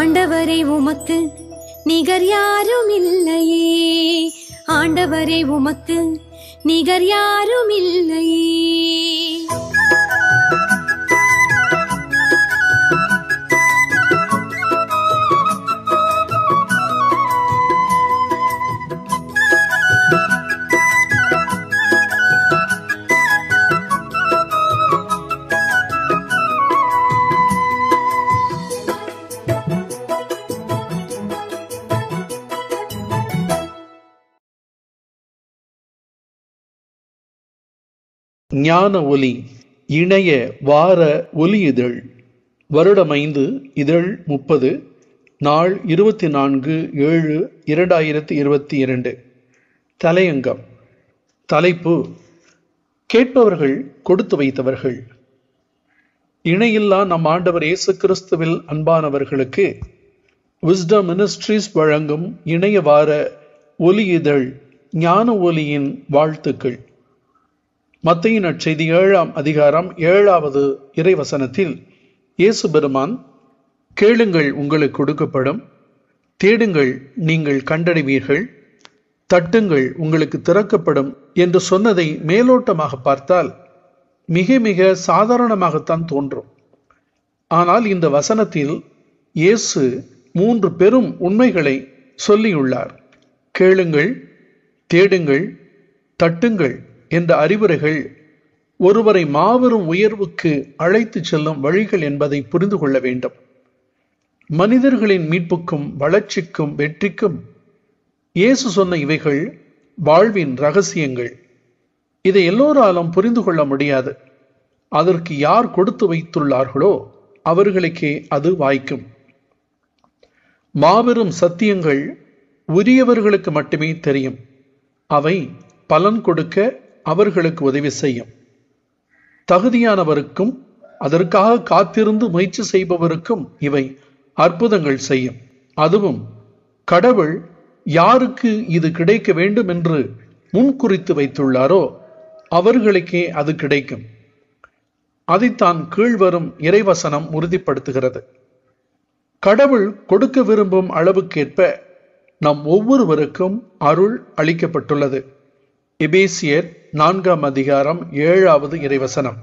ஆண்டவரே உமக்கு நிகர் யாரும் இல்லையே ஆண்டவரே உமக்கு நிகர் யாரும் இல்லையே ஞான ஒலி இணைய வார ஒலி இதழ் வருடம் ஐந்து இதழ் முப்பது நாள் இருபத்தி நான்கு ஏழு இரண்டாயிரத்தி இருபத்தி இரண்டு தலையங்கம் தலைப்பு கேட்பவர்கள் கொடுத்து வைத்தவர்கள் இணையில்லா நம் ஆண்டவர் இயேசு கிறிஸ்துவில் அன்பானவர்களுக்கு விஸ்டம் மினிஸ்ட்ரீஸ் வழங்கும் இணைய வார ஒலி இதழ் ஞான ஒலியின் வாழ்த்துக்கள் மத்திய நற்செய்தி ஏழாம் அதிகாரம் ஏழாவது இறைவசனத்தில் இயேசு பெருமான் கேளுங்கள் உங்களுக்கு கொடுக்கப்படும் தேடுங்கள் நீங்கள் கண்டடைவீர்கள் தட்டுங்கள் உங்களுக்கு திறக்கப்படும் என்று சொன்னதை மேலோட்டமாக பார்த்தால் மிக மிக சாதாரணமாகத்தான் தோன்றும் ஆனால் இந்த வசனத்தில் இயேசு மூன்று பெரும் உண்மைகளை சொல்லியுள்ளார் கேளுங்கள் தேடுங்கள் தட்டுங்கள் என்ற அறிவுரைகள் ஒருவரை மாபெரும் உயர்வுக்கு அழைத்து செல்லும் வழிகள் என்பதை புரிந்து கொள்ள வேண்டும் மனிதர்களின் மீட்புக்கும் வளர்ச்சிக்கும் வெற்றிக்கும் இயேசு சொன்ன இவைகள் வாழ்வின் ரகசியங்கள் இதை எல்லோராலும் புரிந்து கொள்ள முடியாது அதற்கு யார் கொடுத்து வைத்துள்ளார்களோ அவர்களுக்கே அது வாய்க்கும் மாபெரும் சத்தியங்கள் உரியவர்களுக்கு மட்டுமே தெரியும் அவை பலன் கொடுக்க அவர்களுக்கு உதவி செய்யும் தகுதியானவருக்கும் அதற்காக காத்திருந்து முயற்சி செய்பவருக்கும் இவை அற்புதங்கள் செய்யும் அதுவும் கடவுள் யாருக்கு இது கிடைக்க வேண்டும் என்று முன்குறித்து வைத்துள்ளாரோ அவர்களுக்கே அது கிடைக்கும் அதைத்தான் கீழ்வரும் இறைவசனம் உறுதிப்படுத்துகிறது கடவுள் கொடுக்க விரும்பும் அளவுக்கேற்ப நம் ஒவ்வொருவருக்கும் அருள் அளிக்கப்பட்டுள்ளது எபேசியர் நான்காம் அதிகாரம் ஏழாவது இறைவசனம்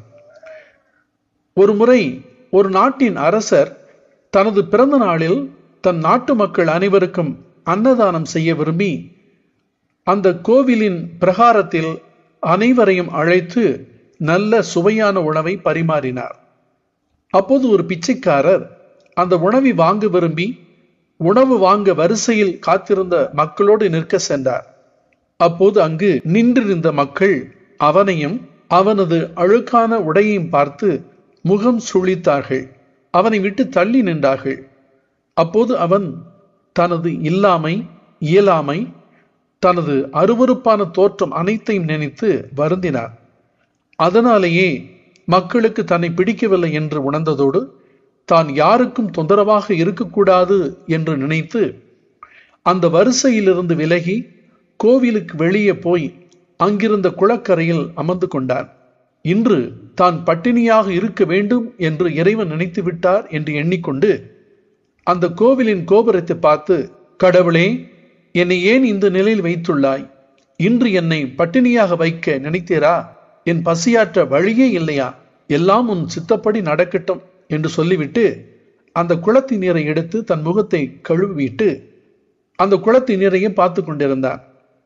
ஒரு முறை ஒரு நாட்டின் அரசர் தனது பிறந்த நாளில் தன் நாட்டு மக்கள் அனைவருக்கும் அன்னதானம் செய்ய விரும்பி அந்த கோவிலின் பிரகாரத்தில் அனைவரையும் அழைத்து நல்ல சுவையான உணவை பரிமாறினார் அப்போது ஒரு பிச்சைக்காரர் அந்த உணவை வாங்க விரும்பி உணவு வாங்க வரிசையில் காத்திருந்த மக்களோடு நிற்க சென்றார் அப்போது அங்கு நின்றிருந்த மக்கள் அவனையும் அவனது அழுக்கான உடையையும் பார்த்து முகம் சுழித்தார்கள் அவனை விட்டு தள்ளி நின்றார்கள் அப்போது அவன் தனது இல்லாமை இயலாமை தனது அருவருப்பான தோற்றம் அனைத்தையும் நினைத்து வருந்தினார் அதனாலேயே மக்களுக்கு தன்னை பிடிக்கவில்லை என்று உணர்ந்ததோடு தான் யாருக்கும் தொந்தரவாக இருக்கக்கூடாது என்று நினைத்து அந்த வரிசையிலிருந்து விலகி கோவிலுக்கு வெளியே போய் அங்கிருந்த குளக்கரையில் அமர்ந்து கொண்டான் இன்று தான் பட்டினியாக இருக்க வேண்டும் என்று இறைவன் நினைத்து விட்டார் என்று எண்ணிக்கொண்டு அந்த கோவிலின் கோபுரத்தை பார்த்து கடவுளே என்னை ஏன் இந்த நிலையில் வைத்துள்ளாய் இன்று என்னை பட்டினியாக வைக்க நினைத்தீரா என் பசியாற்ற வழியே இல்லையா எல்லாம் உன் சித்தப்படி நடக்கட்டும் என்று சொல்லிவிட்டு அந்த குளத்தின் நீரை எடுத்து தன் முகத்தை கழுவிவிட்டு அந்த குளத்தின் நீரையும் பார்த்து கொண்டிருந்தான்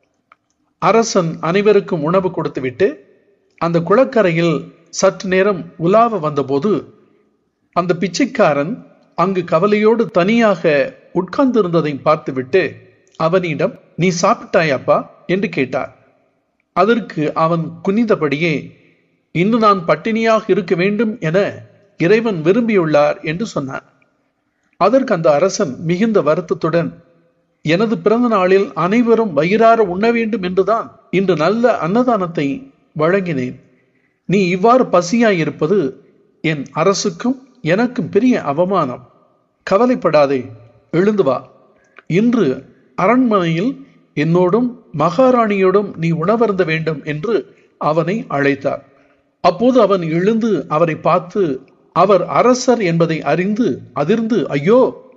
அரசன் அனைவருக்கும் உணவு கொடுத்துவிட்டு அந்த குளக்கரையில் சற்று நேரம் உலாவ வந்தபோது அந்த பிச்சைக்காரன் அங்கு கவலையோடு தனியாக உட்கார்ந்திருந்ததை பார்த்துவிட்டு அவனிடம் நீ சாப்பிட்டாயாப்பா என்று கேட்டார் அதற்கு அவன் குனிந்தபடியே இன்று நான் பட்டினியாக இருக்க வேண்டும் என இறைவன் விரும்பியுள்ளார் என்று சொன்னான் அதற்கு அந்த அரசன் மிகுந்த வருத்தத்துடன் எனது பிறந்த நாளில் அனைவரும் வயிறார உண்ண வேண்டும் என்றுதான் இன்று நல்ல அன்னதானத்தை வழங்கினேன் நீ இவ்வாறு பசியாய் இருப்பது என் அரசுக்கும் எனக்கும் பெரிய அவமானம் கவலைப்படாதே எழுந்து வா இன்று அரண்மனையில் என்னோடும் மகாராணியோடும் நீ உணவருந்த வேண்டும் என்று அவனை அழைத்தார் அப்போது அவன் எழுந்து அவரை பார்த்து அவர் அரசர் என்பதை அறிந்து அதிர்ந்து ஐயோ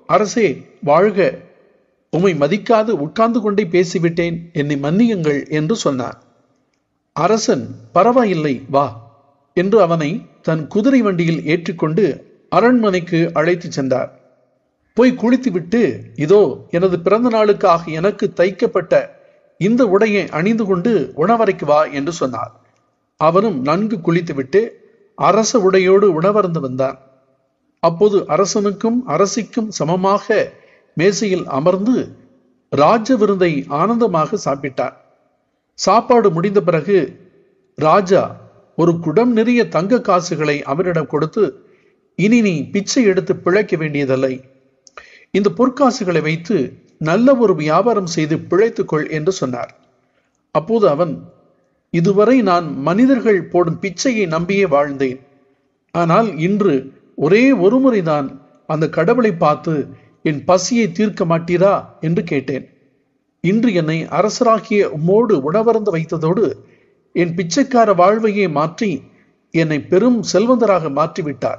அரசே வாழ்க உம்மை மதிக்காது உட்கார்ந்து கொண்டே பேசிவிட்டேன் என்னை மன்னியுங்கள் என்று சொன்னார் அரசன் பரவாயில்லை வா என்று அவனை தன் குதிரை வண்டியில் ஏற்றிக்கொண்டு அரண்மனைக்கு அழைத்துச் சென்றார் போய் குளித்துவிட்டு இதோ எனது பிறந்த நாளுக்காக எனக்கு தைக்கப்பட்ட இந்த உடையை அணிந்து கொண்டு உணவறைக்கு வா என்று சொன்னார் அவனும் நன்கு குளித்துவிட்டு அரச உடையோடு உணவருந்து வந்தான் அப்போது அரசனுக்கும் அரசிக்கும் சமமாக மேசையில் அமர்ந்து ராஜ விருந்தை ஆனந்தமாக சாப்பிட்டார் சாப்பாடு முடிந்த பிறகு ராஜா ஒரு குடம் நிறைய தங்க காசுகளை அவனிடம் கொடுத்து இனி நீ பிச்சை எடுத்து பிழைக்க வேண்டியதில்லை இந்த பொற்காசுகளை வைத்து நல்ல ஒரு வியாபாரம் செய்து பிழைத்துக்கொள் என்று சொன்னார் அப்போது அவன் இதுவரை நான் மனிதர்கள் போடும் பிச்சையை நம்பியே வாழ்ந்தேன் ஆனால் இன்று ஒரே ஒரு முறைதான் அந்த கடவுளை பார்த்து என் பசியை தீர்க்க மாட்டீரா என்று கேட்டேன் இன்று என்னை அரசராகிய உம்மோடு உணவருந்து வைத்ததோடு என் பிச்சைக்கார வாழ்வையே மாற்றி என்னை பெரும் செல்வந்தராக மாற்றிவிட்டார்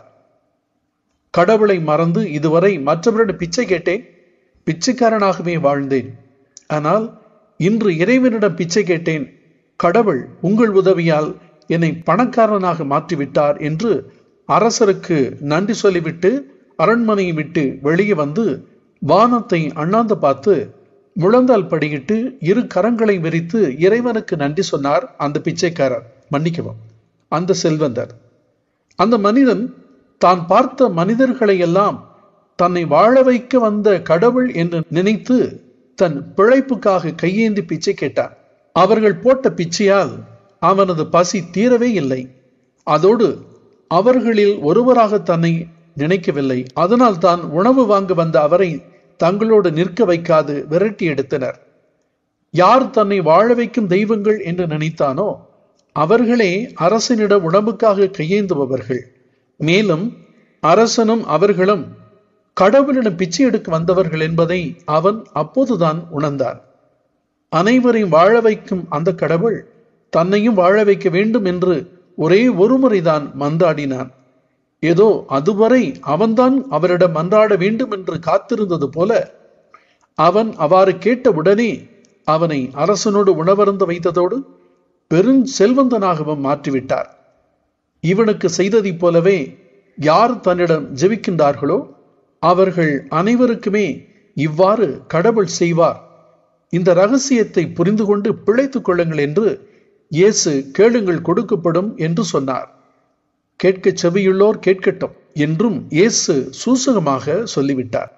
கடவுளை மறந்து இதுவரை மற்றவரிடம் பிச்சை கேட்டேன் பிச்சைக்காரனாகவே வாழ்ந்தேன் ஆனால் இன்று இறைவனிடம் பிச்சை கேட்டேன் கடவுள் உங்கள் உதவியால் என்னை பணக்காரனாக மாற்றிவிட்டார் என்று அரசருக்கு நன்றி சொல்லிவிட்டு அரண்மனையை விட்டு வெளியே வந்து வானத்தை அண்ணாந்து பார்த்து முழந்தால் படியிட்டு இரு கரங்களை விரித்து இறைவனுக்கு நன்றி சொன்னார் அந்த பிச்சைக்காரர் மன்னிக்கவும் அந்த செல்வந்தர் அந்த மனிதன் தான் பார்த்த மனிதர்களை எல்லாம் தன்னை வாழ வைக்க வந்த கடவுள் என்று நினைத்து தன் பிழைப்புக்காக கையேந்தி பிச்சை கேட்டான் அவர்கள் போட்ட பிச்சையால் அவனது பசி தீரவே இல்லை அதோடு அவர்களில் ஒருவராக தன்னை நினைக்கவில்லை அதனால் தான் உணவு வாங்க வந்த அவரை தங்களோடு நிற்க வைக்காது விரட்டி எடுத்தனர் யார் தன்னை வாழ வைக்கும் தெய்வங்கள் என்று நினைத்தானோ அவர்களே அரசனிடம் உடம்புக்காக கையேந்துபவர்கள் மேலும் அரசனும் அவர்களும் கடவுளிடம் பிச்சை எடுக்க வந்தவர்கள் என்பதை அவன் அப்போதுதான் உணர்ந்தான் அனைவரையும் வாழ வைக்கும் அந்த கடவுள் தன்னையும் வாழ வைக்க வேண்டும் என்று ஒரே ஒரு முறைதான் மன்றாடினான் ஏதோ அதுவரை அவன்தான் அவரிடம் மன்றாட வேண்டும் என்று காத்திருந்தது போல அவன் அவ்வாறு கேட்ட உடனே அவனை அரசனோடு உணவருந்து வைத்ததோடு பெரும் செல்வந்தனாகவும் மாற்றிவிட்டார் இவனுக்கு செய்ததைப் போலவே யார் தன்னிடம் ஜெபிக்கின்றார்களோ அவர்கள் அனைவருக்குமே இவ்வாறு கடவுள் செய்வார் இந்த ரகசியத்தை புரிந்து கொண்டு பிழைத்துக் கொள்ளுங்கள் என்று இயேசு கேளுங்கள் கொடுக்கப்படும் என்று சொன்னார் கேட்க செவியுள்ளோர் கேட்கட்டும் என்றும் இயேசு சூசகமாக சொல்லிவிட்டார்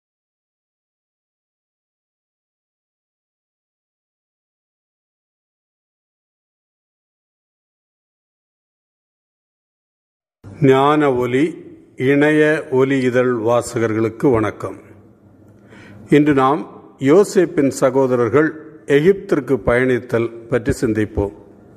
ஞான ஒலி இணைய ஒலி இதழ் வாசகர்களுக்கு வணக்கம் இன்று நாம் யோசேப்பின் சகோதரர்கள் எகிப்திற்கு பயணித்தல் பற்றி சிந்திப்போம்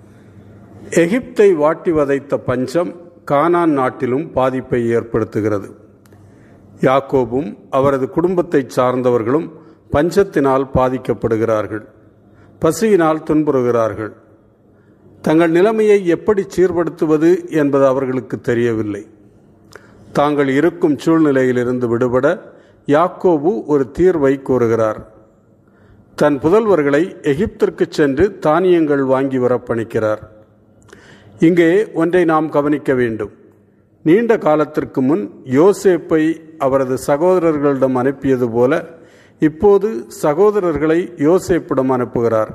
எகிப்தை வாட்டி வதைத்த பஞ்சம் கானான் நாட்டிலும் பாதிப்பை ஏற்படுத்துகிறது யாக்கோபும் அவரது குடும்பத்தைச் சார்ந்தவர்களும் பஞ்சத்தினால் பாதிக்கப்படுகிறார்கள் பசியினால் துன்புறுகிறார்கள் தங்கள் நிலைமையை எப்படி சீர்படுத்துவது என்பது அவர்களுக்கு தெரியவில்லை தாங்கள் இருக்கும் சூழ்நிலையிலிருந்து விடுபட யாக்கோபு ஒரு தீர்வை கூறுகிறார் தன் புதல்வர்களை எகிப்திற்கு சென்று தானியங்கள் வாங்கி வர பணிக்கிறார் இங்கே ஒன்றை நாம் கவனிக்க வேண்டும் நீண்ட காலத்திற்கு முன் யோசேப்பை அவரது சகோதரர்களிடம் அனுப்பியது போல இப்போது சகோதரர்களை யோசேப்பிடம் அனுப்புகிறார்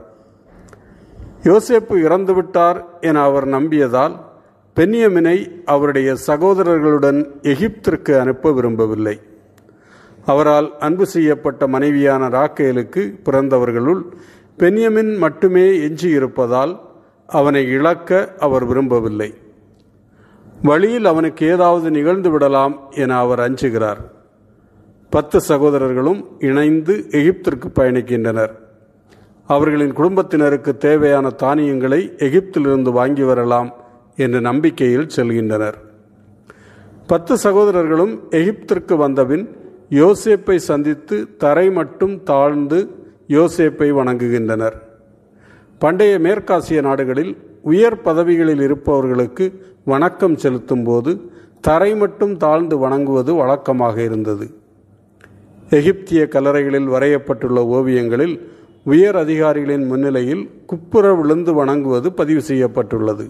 யோசேப்பு இறந்துவிட்டார் என அவர் நம்பியதால் பென்யமினை அவருடைய சகோதரர்களுடன் எகிப்திற்கு அனுப்ப விரும்பவில்லை அவரால் அன்பு செய்யப்பட்ட மனைவியான ராக்கேலுக்கு பிறந்தவர்களுள் பென்யமின் மட்டுமே எஞ்சியிருப்பதால் அவனை இழக்க அவர் விரும்பவில்லை வழியில் அவனுக்கு ஏதாவது நிகழ்ந்து விடலாம் என அவர் அஞ்சுகிறார் பத்து சகோதரர்களும் இணைந்து எகிப்திற்கு பயணிக்கின்றனர் அவர்களின் குடும்பத்தினருக்கு தேவையான தானியங்களை எகிப்திலிருந்து வாங்கி வரலாம் என்ற நம்பிக்கையில் செல்கின்றனர் பத்து சகோதரர்களும் எகிப்திற்கு வந்தபின் யோசேப்பை சந்தித்து தரை மட்டும் தாழ்ந்து யோசேப்பை வணங்குகின்றனர் பண்டைய மேற்காசிய நாடுகளில் உயர் பதவிகளில் இருப்பவர்களுக்கு வணக்கம் செலுத்தும் போது தரை மட்டும் தாழ்ந்து வணங்குவது வழக்கமாக இருந்தது எகிப்திய கல்லறைகளில் வரையப்பட்டுள்ள ஓவியங்களில் உயர் அதிகாரிகளின் முன்னிலையில் குப்புற விழுந்து வணங்குவது பதிவு செய்யப்பட்டுள்ளது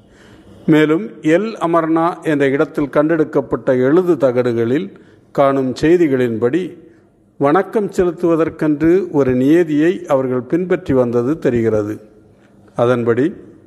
மேலும் எல் அமர்னா என்ற இடத்தில் கண்டெடுக்கப்பட்ட எழுது தகடுகளில் காணும் செய்திகளின்படி வணக்கம் செலுத்துவதற்கென்று ஒரு நியதியை அவர்கள் பின்பற்றி வந்தது தெரிகிறது அதன்படி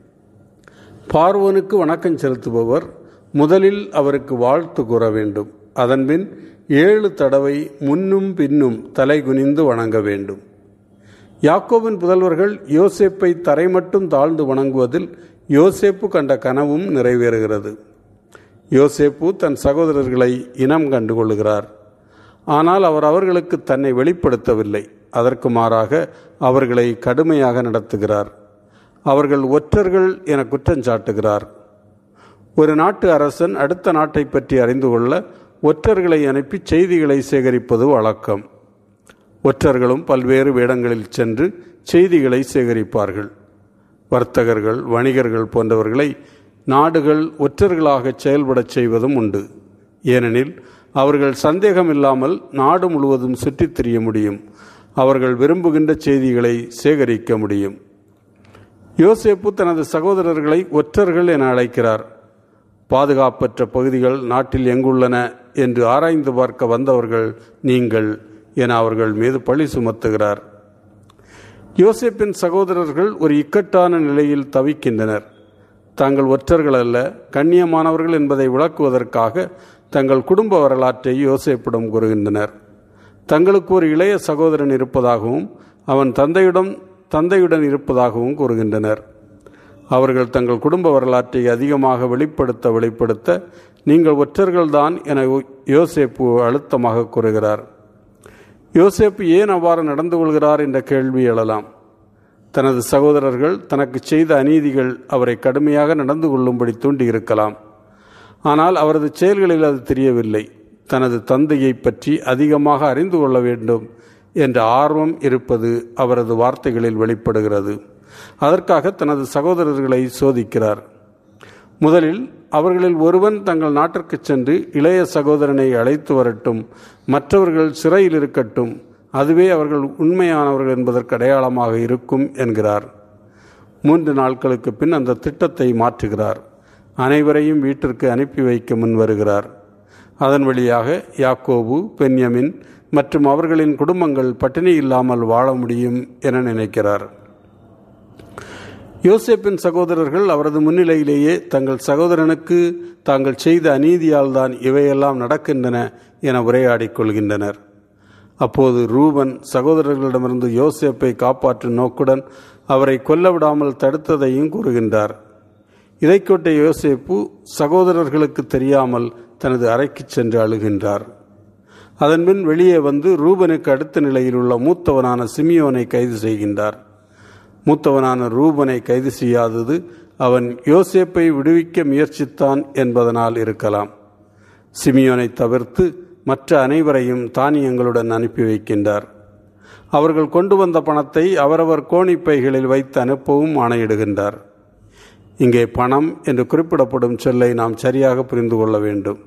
பார்வோனுக்கு வணக்கம் செலுத்துபவர் முதலில் அவருக்கு வாழ்த்து கூற வேண்டும் அதன்பின் ஏழு தடவை முன்னும் பின்னும் தலை குனிந்து வணங்க வேண்டும் யாக்கோபின் புதல்வர்கள் யோசேப்பை தரை மட்டும் தாழ்ந்து வணங்குவதில் யோசேப்பு கண்ட கனவும் நிறைவேறுகிறது யோசேப்பு தன் சகோதரர்களை இனம் கண்டு கொள்கிறார் ஆனால் அவர் அவர்களுக்கு தன்னை வெளிப்படுத்தவில்லை அதற்கு மாறாக அவர்களை கடுமையாக நடத்துகிறார் அவர்கள் ஒற்றர்கள் என குற்றஞ்சாட்டுகிறார் ஒரு நாட்டு அரசன் அடுத்த நாட்டை பற்றி அறிந்து கொள்ள ஒற்றர்களை அனுப்பி செய்திகளை சேகரிப்பது வழக்கம் ஒற்றர்களும் பல்வேறு வேடங்களில் சென்று செய்திகளை சேகரிப்பார்கள் வர்த்தகர்கள் வணிகர்கள் போன்றவர்களை நாடுகள் ஒற்றர்களாக செயல்படச் செய்வதும் உண்டு ஏனெனில் அவர்கள் சந்தேகமில்லாமல் நாடு முழுவதும் சுற்றித் திரிய முடியும் அவர்கள் விரும்புகின்ற செய்திகளை சேகரிக்க முடியும் யோசேப்பு தனது சகோதரர்களை ஒற்றர்கள் என அழைக்கிறார் பாதுகாப்பற்ற பகுதிகள் நாட்டில் எங்குள்ளன என்று ஆராய்ந்து பார்க்க வந்தவர்கள் நீங்கள் என அவர்கள் மீது பழி சுமத்துகிறார் யோசேப்பின் சகோதரர்கள் ஒரு இக்கட்டான நிலையில் தவிக்கின்றனர் தாங்கள் ஒற்றர்கள் அல்ல கண்ணியமானவர்கள் என்பதை விளக்குவதற்காக தங்கள் குடும்ப வரலாற்றை யோசேப்பிடம் கூறுகின்றனர் தங்களுக்கு ஒரு இளைய சகோதரன் இருப்பதாகவும் அவன் தந்தையிடம் தந்தையுடன் இருப்பதாகவும் கூறுகின்றனர் அவர்கள் தங்கள் குடும்ப வரலாற்றை அதிகமாக வெளிப்படுத்த வெளிப்படுத்த நீங்கள் ஒற்றர்கள்தான் என யோசேப்பு அழுத்தமாக கூறுகிறார் யோசேப்பு ஏன் அவ்வாறு நடந்து கொள்கிறார் என்ற கேள்வி எழலாம் தனது சகோதரர்கள் தனக்கு செய்த அநீதிகள் அவரை கடுமையாக நடந்து கொள்ளும்படி தூண்டியிருக்கலாம் ஆனால் அவரது செயல்களில் அது தெரியவில்லை தனது தந்தையை பற்றி அதிகமாக அறிந்து கொள்ள வேண்டும் என்ற ஆர்வம் இருப்பது அவரது வார்த்தைகளில் வெளிப்படுகிறது அதற்காக தனது சகோதரர்களை சோதிக்கிறார் முதலில் அவர்களில் ஒருவன் தங்கள் நாட்டிற்கு சென்று இளைய சகோதரனை அழைத்து வரட்டும் மற்றவர்கள் சிறையில் இருக்கட்டும் அதுவே அவர்கள் உண்மையானவர்கள் என்பதற்கு அடையாளமாக இருக்கும் என்கிறார் மூன்று நாட்களுக்கு பின் அந்த திட்டத்தை மாற்றுகிறார் அனைவரையும் வீட்டிற்கு அனுப்பி வைக்க முன் வருகிறார் அதன் வழியாக யாக்கோபு பென்யமின் மற்றும் அவர்களின் குடும்பங்கள் பட்டினி இல்லாமல் வாழ முடியும் என நினைக்கிறார் யோசேப்பின் சகோதரர்கள் அவரது முன்னிலையிலேயே தங்கள் சகோதரனுக்கு தாங்கள் செய்த அநீதியால் தான் இவையெல்லாம் நடக்கின்றன என உரையாடிக் கொள்கின்றனர் அப்போது ரூபன் சகோதரர்களிடமிருந்து யோசேப்பை காப்பாற்றும் நோக்குடன் அவரை கொல்ல விடாமல் தடுத்ததையும் கூறுகின்றார் இதைக்கொட்ட யோசேப்பு சகோதரர்களுக்கு தெரியாமல் தனது அறைக்கு சென்று அழுகின்றார் அதன்பின் வெளியே வந்து ரூபனுக்கு அடுத்த நிலையில் உள்ள மூத்தவனான சிமியோனை கைது செய்கின்றார் மூத்தவனான ரூபனை கைது செய்யாதது அவன் யோசேப்பை விடுவிக்க முயற்சித்தான் என்பதனால் இருக்கலாம் சிமியோனை தவிர்த்து மற்ற அனைவரையும் தானியங்களுடன் அனுப்பி வைக்கின்றார் அவர்கள் கொண்டு வந்த பணத்தை அவரவர் கோணிப்பைகளில் வைத்து அனுப்பவும் ஆணையிடுகின்றார் இங்கே பணம் என்று குறிப்பிடப்படும் சொல்லை நாம் சரியாக புரிந்து கொள்ள வேண்டும்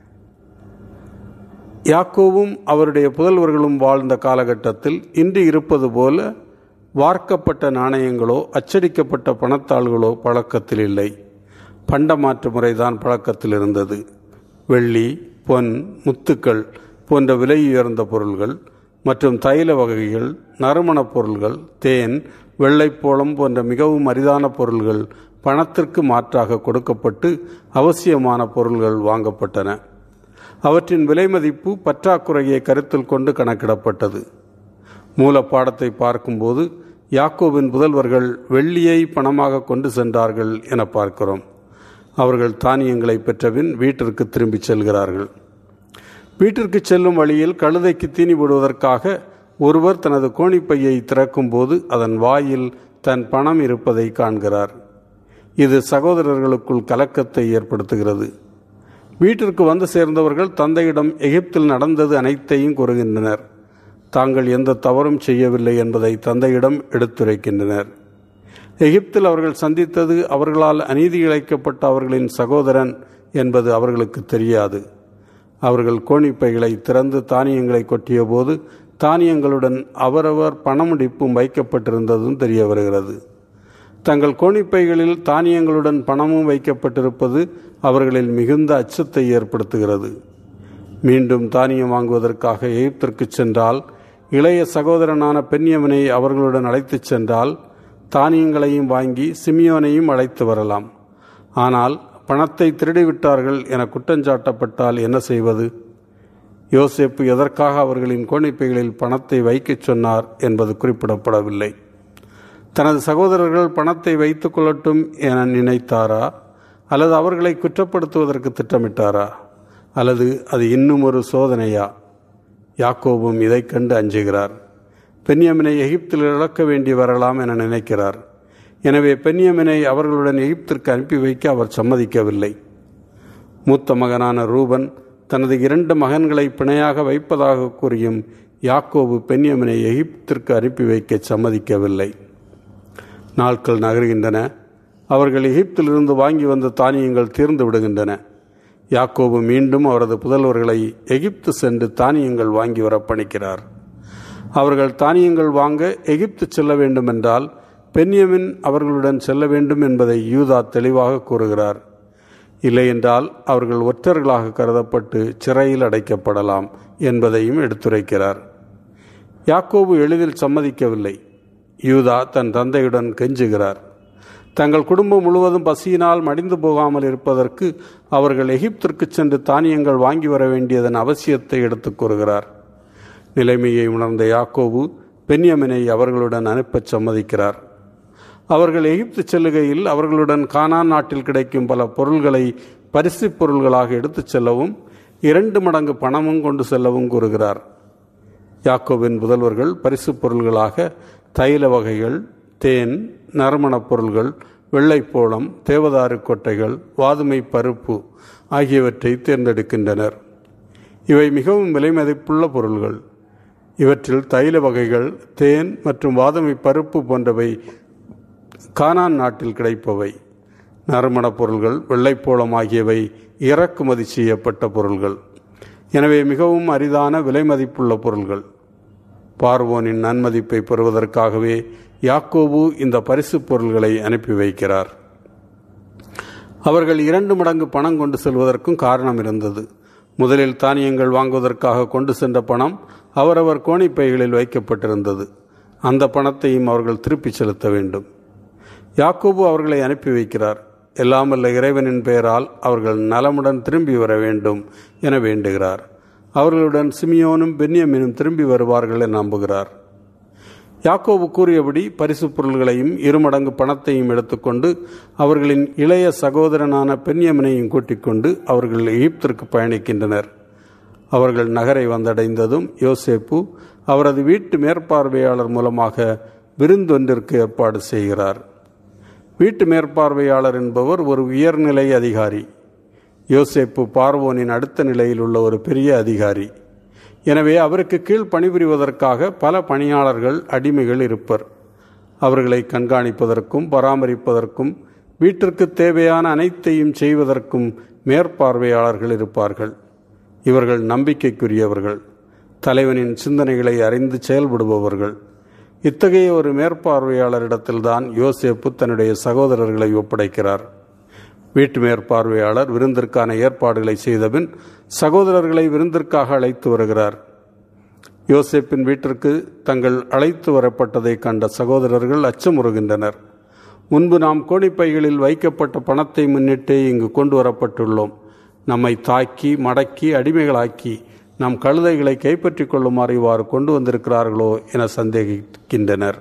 யாக்கோவும் அவருடைய புதல்வர்களும் வாழ்ந்த காலகட்டத்தில் இன்று இருப்பது போல வார்க்கப்பட்ட நாணயங்களோ அச்சடிக்கப்பட்ட பணத்தாள்களோ பழக்கத்தில் இல்லை பண்டமாற்று முறைதான் பழக்கத்தில் இருந்தது வெள்ளி பொன் முத்துக்கள் போன்ற விலையுயர்ந்த பொருள்கள் மற்றும் தைல வகைகள் நறுமணப் பொருள்கள் தேன் வெள்ளைப்போளம் போன்ற மிகவும் அரிதான பொருள்கள் பணத்திற்கு மாற்றாக கொடுக்கப்பட்டு அவசியமான பொருள்கள் வாங்கப்பட்டன அவற்றின் விலை மதிப்பு பற்றாக்குறையை கருத்தில் கொண்டு கணக்கிடப்பட்டது மூல பாடத்தை பார்க்கும்போது யாக்கோவின் புதல்வர்கள் வெள்ளியை பணமாக கொண்டு சென்றார்கள் என பார்க்கிறோம் அவர்கள் தானியங்களை பெற்றபின் வீட்டிற்கு திரும்பிச் செல்கிறார்கள் வீட்டிற்கு செல்லும் வழியில் கழுதைக்கு தீனி போடுவதற்காக ஒருவர் தனது கோணிப்பையை திறக்கும்போது அதன் வாயில் தன் பணம் இருப்பதை காண்கிறார் இது சகோதரர்களுக்குள் கலக்கத்தை ஏற்படுத்துகிறது வீட்டிற்கு வந்து சேர்ந்தவர்கள் தந்தையிடம் எகிப்தில் நடந்தது அனைத்தையும் கூறுகின்றனர் தாங்கள் எந்த தவறும் செய்யவில்லை என்பதை தந்தையிடம் எடுத்துரைக்கின்றனர் எகிப்தில் அவர்கள் சந்தித்தது அவர்களால் அநீதி இழைக்கப்பட்ட அவர்களின் சகோதரன் என்பது அவர்களுக்கு தெரியாது அவர்கள் கோணிப்பைகளை திறந்து தானியங்களை கொட்டிய போது தானியங்களுடன் அவரவர் பணமுடிப்பும் வைக்கப்பட்டிருந்ததும் தெரிய வருகிறது தங்கள் கோணிப்பைகளில் தானியங்களுடன் பணமும் வைக்கப்பட்டிருப்பது அவர்களில் மிகுந்த அச்சத்தை ஏற்படுத்துகிறது மீண்டும் தானியம் வாங்குவதற்காக எகிப்திற்கு சென்றால் இளைய சகோதரனான பெண்யவனை அவர்களுடன் அழைத்துச் சென்றால் தானியங்களையும் வாங்கி சிமியோனையும் அழைத்து வரலாம் ஆனால் பணத்தை திருடிவிட்டார்கள் என குற்றஞ்சாட்டப்பட்டால் என்ன செய்வது யோசேப்பு எதற்காக அவர்களின் கோணிப்பைகளில் பணத்தை வைக்கச் சொன்னார் என்பது குறிப்பிடப்படவில்லை தனது சகோதரர்கள் பணத்தை வைத்துக் கொள்ளட்டும் என நினைத்தாரா அல்லது அவர்களை குற்றப்படுத்துவதற்கு திட்டமிட்டாரா அல்லது அது இன்னும் ஒரு சோதனையா யாக்கோபும் இதைக் கண்டு அஞ்சுகிறார் பென்யமினை எகிப்தில் இழக்க வேண்டி வரலாம் என நினைக்கிறார் எனவே பென்யமினை அவர்களுடன் எகிப்திற்கு அனுப்பி வைக்க அவர் சம்மதிக்கவில்லை மூத்த மகனான ரூபன் தனது இரண்டு மகன்களை பிணையாக வைப்பதாக கூறியும் யாக்கோபு பென்யமினை எகிப்திற்கு அனுப்பி வைக்க சம்மதிக்கவில்லை நாட்கள் நகர்கின்றன அவர்கள் எகிப்திலிருந்து வாங்கி வந்த தானியங்கள் தீர்ந்து விடுகின்றன யாக்கோபு மீண்டும் அவரது புதல்வர்களை எகிப்து சென்று தானியங்கள் வாங்கி வர பணிக்கிறார் அவர்கள் தானியங்கள் வாங்க எகிப்து செல்ல வேண்டுமென்றால் பென்யமின் அவர்களுடன் செல்ல வேண்டும் என்பதை யூதா தெளிவாக கூறுகிறார் இல்லையென்றால் அவர்கள் ஒற்றர்களாக கருதப்பட்டு சிறையில் அடைக்கப்படலாம் என்பதையும் எடுத்துரைக்கிறார் யாக்கோபு எளிதில் சம்மதிக்கவில்லை யூதா தன் தந்தையுடன் கெஞ்சுகிறார் தங்கள் குடும்பம் முழுவதும் பசியினால் மடிந்து போகாமல் இருப்பதற்கு அவர்கள் எகிப்திற்கு சென்று தானியங்கள் வாங்கி வர வேண்டியதன் அவசியத்தை எடுத்துக் கூறுகிறார் நிலைமையை உணர்ந்த யாக்கோபு பென்யமினை அவர்களுடன் அனுப்பச் சம்மதிக்கிறார் அவர்கள் எகிப்து செல்லுகையில் அவர்களுடன் கானான் நாட்டில் கிடைக்கும் பல பொருள்களை பரிசுப் பொருள்களாக எடுத்துச் செல்லவும் இரண்டு மடங்கு பணமும் கொண்டு செல்லவும் கூறுகிறார் யாக்கோபின் புதல்வர்கள் பரிசுப் பொருள்களாக தைல வகைகள் தேன் நறுமணப் பொருள்கள் வெள்ளைப்போளம் தேவதாரு கொட்டைகள் வாதுமை பருப்பு ஆகியவற்றை தேர்ந்தெடுக்கின்றனர் இவை மிகவும் விலைமதிப்புள்ள பொருள்கள் இவற்றில் தைல வகைகள் தேன் மற்றும் வாதுமை பருப்பு போன்றவை கானான் நாட்டில் கிடைப்பவை நறுமணப் பொருள்கள் வெள்ளைப்போளம் ஆகியவை இறக்குமதி செய்யப்பட்ட பொருள்கள் எனவே மிகவும் அரிதான விலை மதிப்புள்ள பொருள்கள் பார்வோனின் நன்மதிப்பை பெறுவதற்காகவே யாக்கோபு இந்த பரிசுப் பொருள்களை அனுப்பி வைக்கிறார் அவர்கள் இரண்டு மடங்கு பணம் கொண்டு செல்வதற்கும் காரணம் இருந்தது முதலில் தானியங்கள் வாங்குவதற்காக கொண்டு சென்ற பணம் அவரவர் கோணிப்பைகளில் வைக்கப்பட்டிருந்தது அந்த பணத்தையும் அவர்கள் திருப்பிச் செலுத்த வேண்டும் யாக்கோபு அவர்களை அனுப்பி வைக்கிறார் எல்லாம் வல்ல இறைவனின் பெயரால் அவர்கள் நலமுடன் திரும்பி வர வேண்டும் என வேண்டுகிறார் அவர்களுடன் சிமியோனும் பென்யமினும் திரும்பி வருவார்கள் என நம்புகிறார் யாக்கோபு கூறியபடி பரிசு பொருள்களையும் இருமடங்கு பணத்தையும் எடுத்துக்கொண்டு அவர்களின் இளைய சகோதரனான பென்யமினையும் கூட்டிக் கொண்டு அவர்கள் எகிப்திற்கு பயணிக்கின்றனர் அவர்கள் நகரை வந்தடைந்ததும் யோசேப்பு அவரது வீட்டு மேற்பார்வையாளர் மூலமாக விருந்தொன்றிற்கு ஏற்பாடு செய்கிறார் வீட்டு மேற்பார்வையாளர் என்பவர் ஒரு உயர்நிலை அதிகாரி யோசேப்பு பார்வோனின் அடுத்த நிலையில் உள்ள ஒரு பெரிய அதிகாரி எனவே அவருக்கு கீழ் பணிபுரிவதற்காக பல பணியாளர்கள் அடிமைகள் இருப்பர் அவர்களை கண்காணிப்பதற்கும் பராமரிப்பதற்கும் வீட்டிற்கு தேவையான அனைத்தையும் செய்வதற்கும் மேற்பார்வையாளர்கள் இருப்பார்கள் இவர்கள் நம்பிக்கைக்குரியவர்கள் தலைவனின் சிந்தனைகளை அறிந்து செயல்படுபவர்கள் இத்தகைய ஒரு மேற்பார்வையாளரிடத்தில்தான் யோசேப்பு தன்னுடைய சகோதரர்களை ஒப்படைக்கிறார் வீட்டு மேற்பார்வையாளர் விருந்திற்கான ஏற்பாடுகளை செய்தபின் சகோதரர்களை விருந்திற்காக அழைத்து வருகிறார் யோசேப்பின் வீட்டிற்கு தங்கள் அழைத்து வரப்பட்டதை கண்ட சகோதரர்கள் அச்சமுறுகின்றனர் முன்பு நாம் கோணிப்பைகளில் வைக்கப்பட்ட பணத்தை முன்னிட்டே இங்கு கொண்டு வரப்பட்டுள்ளோம் நம்மை தாக்கி மடக்கி அடிமைகளாக்கி நம் கழுதைகளை கைப்பற்றிக் கொள்ளுமாறு இவ்வாறு கொண்டு வந்திருக்கிறார்களோ என சந்தேகிக்கின்றனர்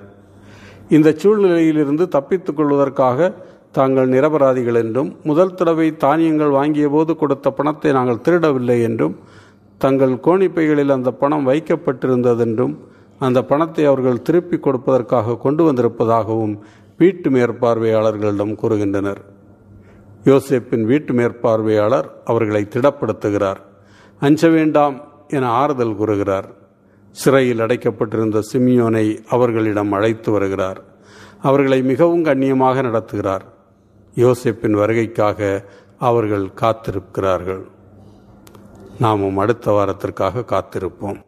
இந்த சூழ்நிலையிலிருந்து தப்பித்துக் கொள்வதற்காக தாங்கள் நிரபராதிகள் என்றும் முதல் தடவை தானியங்கள் வாங்கிய போது கொடுத்த பணத்தை நாங்கள் திருடவில்லை என்றும் தங்கள் கோணிப்பைகளில் அந்த பணம் வைக்கப்பட்டிருந்ததென்றும் அந்த பணத்தை அவர்கள் திருப்பி கொடுப்பதற்காக கொண்டு வந்திருப்பதாகவும் வீட்டு மேற்பார்வையாளர்களிடம் கூறுகின்றனர் யோசேப்பின் வீட்டு மேற்பார்வையாளர் அவர்களை திடப்படுத்துகிறார் அஞ்ச வேண்டாம் என ஆறுதல் கூறுகிறார் சிறையில் அடைக்கப்பட்டிருந்த சிமியோனை அவர்களிடம் அழைத்து வருகிறார் அவர்களை மிகவும் கண்ணியமாக நடத்துகிறார் யோசேப்பின் வருகைக்காக அவர்கள் காத்திருக்கிறார்கள் நாமும் அடுத்த வாரத்திற்காக காத்திருப்போம்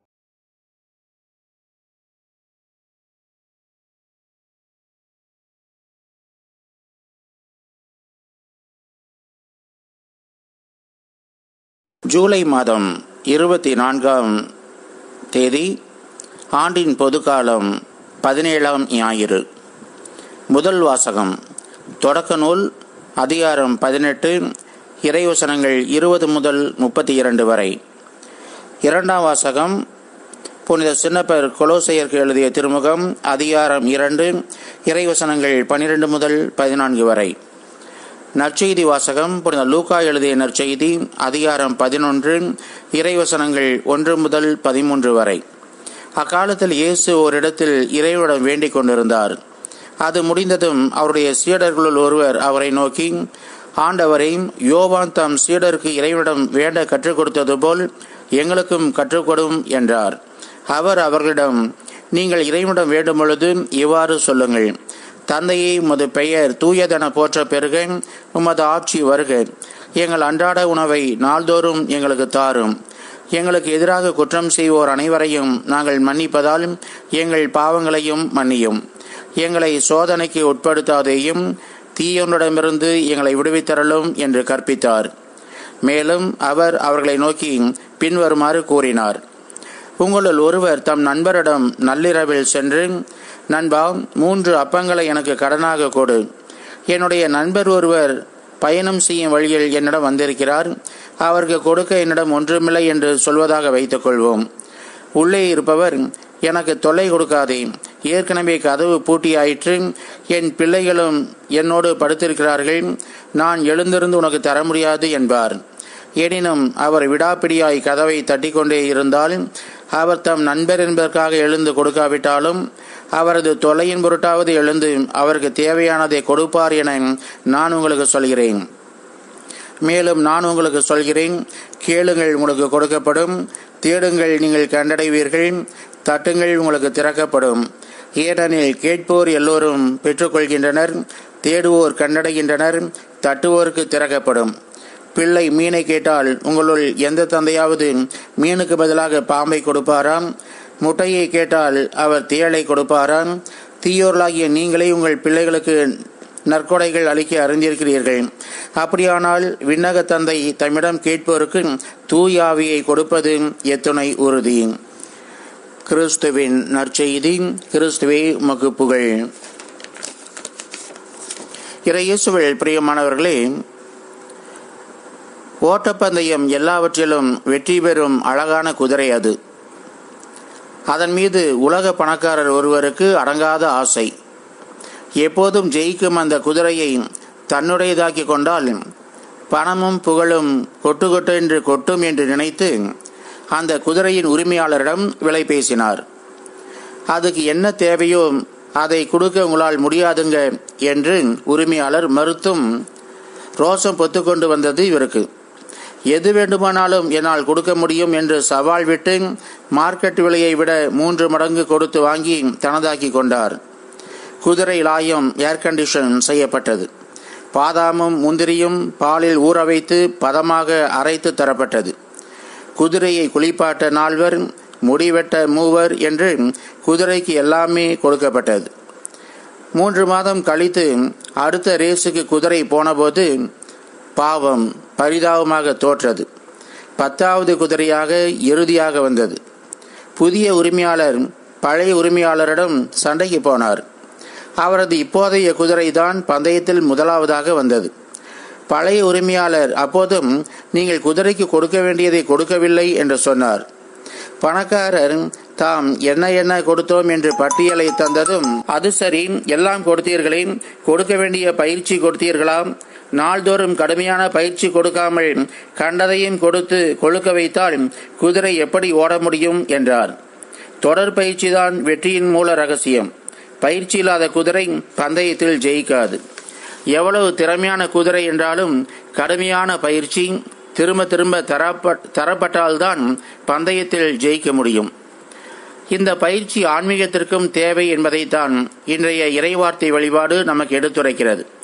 ஜூலை மாதம் இருபத்தி நான்காம் தேதி ஆண்டின் பொதுக்காலம் பதினேழாம் ஞாயிறு முதல் வாசகம் தொடக்க நூல் அதிகாரம் பதினெட்டு இறைவசனங்கள் இருபது முதல் முப்பத்தி இரண்டு வரை இரண்டாம் வாசகம் புனித சின்னப்பர் கொலோசையருக்கு எழுதிய திருமுகம் அதிகாரம் இரண்டு இறைவசனங்கள் பனிரெண்டு முதல் பதினான்கு வரை நற்செய்தி வாசகம் புனித லூக்கா எழுதிய நற்செய்தி அதிகாரம் பதினொன்று இறைவசனங்கள் ஒன்று முதல் பதிமூன்று வரை அக்காலத்தில் இயேசு ஓரிடத்தில் இறைவனிடம் வேண்டிக் கொண்டிருந்தார் அது முடிந்ததும் அவருடைய சீடர்களுள் ஒருவர் அவரை நோக்கி ஆண்டவரை யோவான் தம் சீடருக்கு இறைவனிடம் வேண்ட கற்றுக் கொடுத்தது போல் எங்களுக்கும் கற்றுக்கொடும் என்றார் அவர் அவர்களிடம் நீங்கள் இறைவனிடம் வேண்டும் பொழுது இவ்வாறு சொல்லுங்கள் தந்தையை உமது பெயர் தூயதென போற்ற பெருக உமது ஆட்சி வருக எங்கள் அன்றாட உணவை நாள்தோறும் எங்களுக்கு தாரும் எங்களுக்கு எதிராக குற்றம் செய்வோர் அனைவரையும் நாங்கள் மன்னிப்பதால் எங்கள் பாவங்களையும் மன்னியும் எங்களை சோதனைக்கு உட்படுத்தாதேயும் தீயொன்றிடமிருந்து எங்களை விடுவித்தரலும் என்று கற்பித்தார் மேலும் அவர் அவர்களை நோக்கி பின்வருமாறு கூறினார் உங்களுள் ஒருவர் தம் நண்பரிடம் நள்ளிரவில் சென்று நண்பா மூன்று அப்பங்களை எனக்கு கடனாக கொடு என்னுடைய நண்பர் ஒருவர் பயணம் செய்யும் வழியில் என்னிடம் வந்திருக்கிறார் அவருக்கு கொடுக்க என்னிடம் ஒன்றுமில்லை என்று சொல்வதாக வைத்துக் கொள்வோம் உள்ளே இருப்பவர் எனக்கு தொல்லை கொடுக்காதே ஏற்கனவே கதவு பூட்டியாயிற்று என் பிள்ளைகளும் என்னோடு படுத்திருக்கிறார்கள் நான் எழுந்திருந்து உனக்கு தர முடியாது என்பார் எனினும் அவர் விடாப்பிடியாய் கதவை தட்டிக்கொண்டே இருந்தால் அவர் தம் நண்பர் என்பதற்காக எழுந்து கொடுக்காவிட்டாலும் அவரது தொல்லையின் பொருட்டாவது எழுந்து அவருக்கு தேவையானதை கொடுப்பார் என நான் உங்களுக்கு சொல்கிறேன் மேலும் நான் உங்களுக்கு சொல்கிறேன் கேளுங்கள் உங்களுக்கு கொடுக்கப்படும் தேடுங்கள் நீங்கள் கண்டடைவீர்கள் தட்டுங்கள் உங்களுக்கு திறக்கப்படும் ஏனெனில் கேட்போர் எல்லோரும் பெற்றுக்கொள்கின்றனர் தேடுவோர் கண்டடைகின்றனர் தட்டுவோருக்கு திறக்கப்படும் பிள்ளை மீனை கேட்டால் உங்களுள் எந்த தந்தையாவது மீனுக்கு பதிலாக பாம்பை கொடுப்பாராம் முட்டையை கேட்டால் அவர் தேளை கொடுப்பாராம் தீயோர்களாகிய நீங்களே உங்கள் பிள்ளைகளுக்கு நற்கொடைகள் அளிக்க அறிந்திருக்கிறீர்கள் அப்படியானால் விண்ணக தந்தை தம்மிடம் கேட்போருக்கு தூயாவியை கொடுப்பது எத்துணை உறுதி கிறிஸ்துவின் நற்செய்தி கிறிஸ்துவே உமக்கு புகழ் இறையேசுவில் பிரியமானவர்களே ஓட்டப்பந்தயம் எல்லாவற்றிலும் வெற்றி பெறும் அழகான குதிரை அது அதன் மீது உலக பணக்காரர் ஒருவருக்கு அடங்காத ஆசை எப்போதும் ஜெயிக்கும் அந்த குதிரையை தன்னுடையதாக்கி கொண்டால் பணமும் புகழும் கொட்டு கொட்டு என்று கொட்டும் என்று நினைத்து அந்த குதிரையின் உரிமையாளரிடம் விலை பேசினார் அதுக்கு என்ன தேவையோ அதை கொடுக்க உங்களால் முடியாதுங்க என்று உரிமையாளர் மறுத்தும் ரோசம் பொத்துக்கொண்டு வந்தது இவருக்கு எது வேண்டுமானாலும் என்னால் கொடுக்க முடியும் என்று சவால் விட்டு மார்க்கெட் விலையை விட மூன்று மடங்கு கொடுத்து வாங்கி தனதாக்கி கொண்டார் குதிரை லாயம் ஏர் கண்டிஷன் செய்யப்பட்டது பாதாமும் முந்திரியும் பாலில் ஊற வைத்து பதமாக அரைத்து தரப்பட்டது குதிரையை குளிப்பாட்ட நால்வர் முடிவெட்ட மூவர் என்று குதிரைக்கு எல்லாமே கொடுக்கப்பட்டது மூன்று மாதம் கழித்து அடுத்த ரேஸுக்கு குதிரை போனபோது பாவம் பரிதாபமாக தோற்றது பத்தாவது குதிரையாக இறுதியாக வந்தது புதிய உரிமையாளர் பழைய உரிமையாளரிடம் சண்டைக்கு போனார் அவரது இப்போதைய குதிரைதான் பந்தயத்தில் முதலாவதாக வந்தது பழைய உரிமையாளர் அப்போதும் நீங்கள் குதிரைக்கு கொடுக்க வேண்டியதை கொடுக்கவில்லை என்று சொன்னார் பணக்காரர் தாம் என்ன என்ன கொடுத்தோம் என்று பட்டியலை தந்ததும் அது சரி எல்லாம் கொடுத்தீர்களே கொடுக்க வேண்டிய பயிற்சி கொடுத்தீர்களாம் நாள்தோறும் கடுமையான பயிற்சி கொடுக்காமல் கண்டதையும் கொடுத்து கொழுக்க வைத்தால் குதிரை எப்படி ஓட முடியும் என்றார் தொடர் பயிற்சிதான் வெற்றியின் மூல ரகசியம் பயிற்சி இல்லாத குதிரை பந்தயத்தில் ஜெயிக்காது எவ்வளவு திறமையான குதிரை என்றாலும் கடுமையான பயிற்சி திரும்ப திரும்ப தரப்பட் தரப்பட்டால்தான் பந்தயத்தில் ஜெயிக்க முடியும் இந்த பயிற்சி ஆன்மீகத்திற்கும் தேவை என்பதைத்தான் இன்றைய இறைவார்த்தை வழிபாடு நமக்கு எடுத்துரைக்கிறது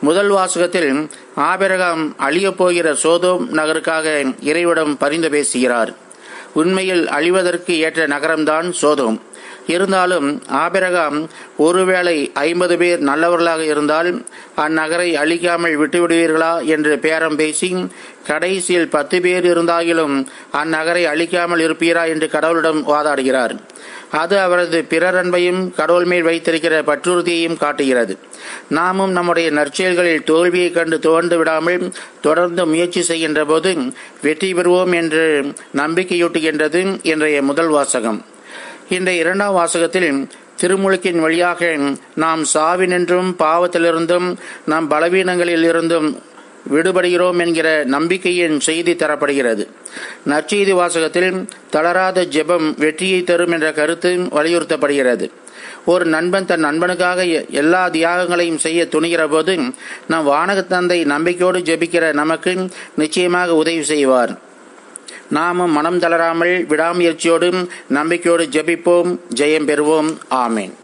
முதல் வாசகத்தில் ஆபிரகாம் அழியப் போகிற சோதோம் நகருக்காக இறைவிடம் பரிந்து பேசுகிறார் உண்மையில் அழிவதற்கு ஏற்ற நகரம்தான் சோதோம் இருந்தாலும் ஆபிரகாம் ஒருவேளை ஐம்பது பேர் நல்லவர்களாக இருந்தால் அந்நகரை அழிக்காமல் விட்டுவிடுவீர்களா என்று பேரம் பேசி கடைசியில் பத்து பேர் இருந்தாலும் அந்நகரை அழிக்காமல் இருப்பீரா என்று கடவுளிடம் வாதாடுகிறார் அது அவரது பிறரன்பையும் கடவுள் மேல் வைத்திருக்கிற பற்றுறுதியையும் காட்டுகிறது நாமும் நம்முடைய நற்செயல்களில் தோல்வியைக் கண்டு துவண்டு விடாமல் தொடர்ந்து முயற்சி செய்கின்ற போது வெற்றி பெறுவோம் என்று நம்பிக்கையூட்டுகின்றது இன்றைய முதல் வாசகம் இன்றைய இரண்டாம் வாசகத்தில் திருமுழுக்கின் வழியாக நாம் சாவினின்றும் பாவத்திலிருந்தும் நம் பலவீனங்களில் இருந்தும் விடுபடுகிறோம் என்கிற நம்பிக்கையின் செய்தி தரப்படுகிறது நற்செய்தி வாசகத்தில் தளராத ஜெபம் வெற்றியை தரும் என்ற கருத்து வலியுறுத்தப்படுகிறது ஒரு நண்பன் தன் நண்பனுக்காக எல்லா தியாகங்களையும் செய்ய துணிகிற போது நம் வானக தந்தை நம்பிக்கையோடு ஜெபிக்கிற நமக்கு நிச்சயமாக உதவி செய்வார் நாமும் மனம் தளராமல் விடாமுயற்சியோடும் நம்பிக்கையோடு ஜெபிப்போம் ஜெயம் பெறுவோம் ஆமேன்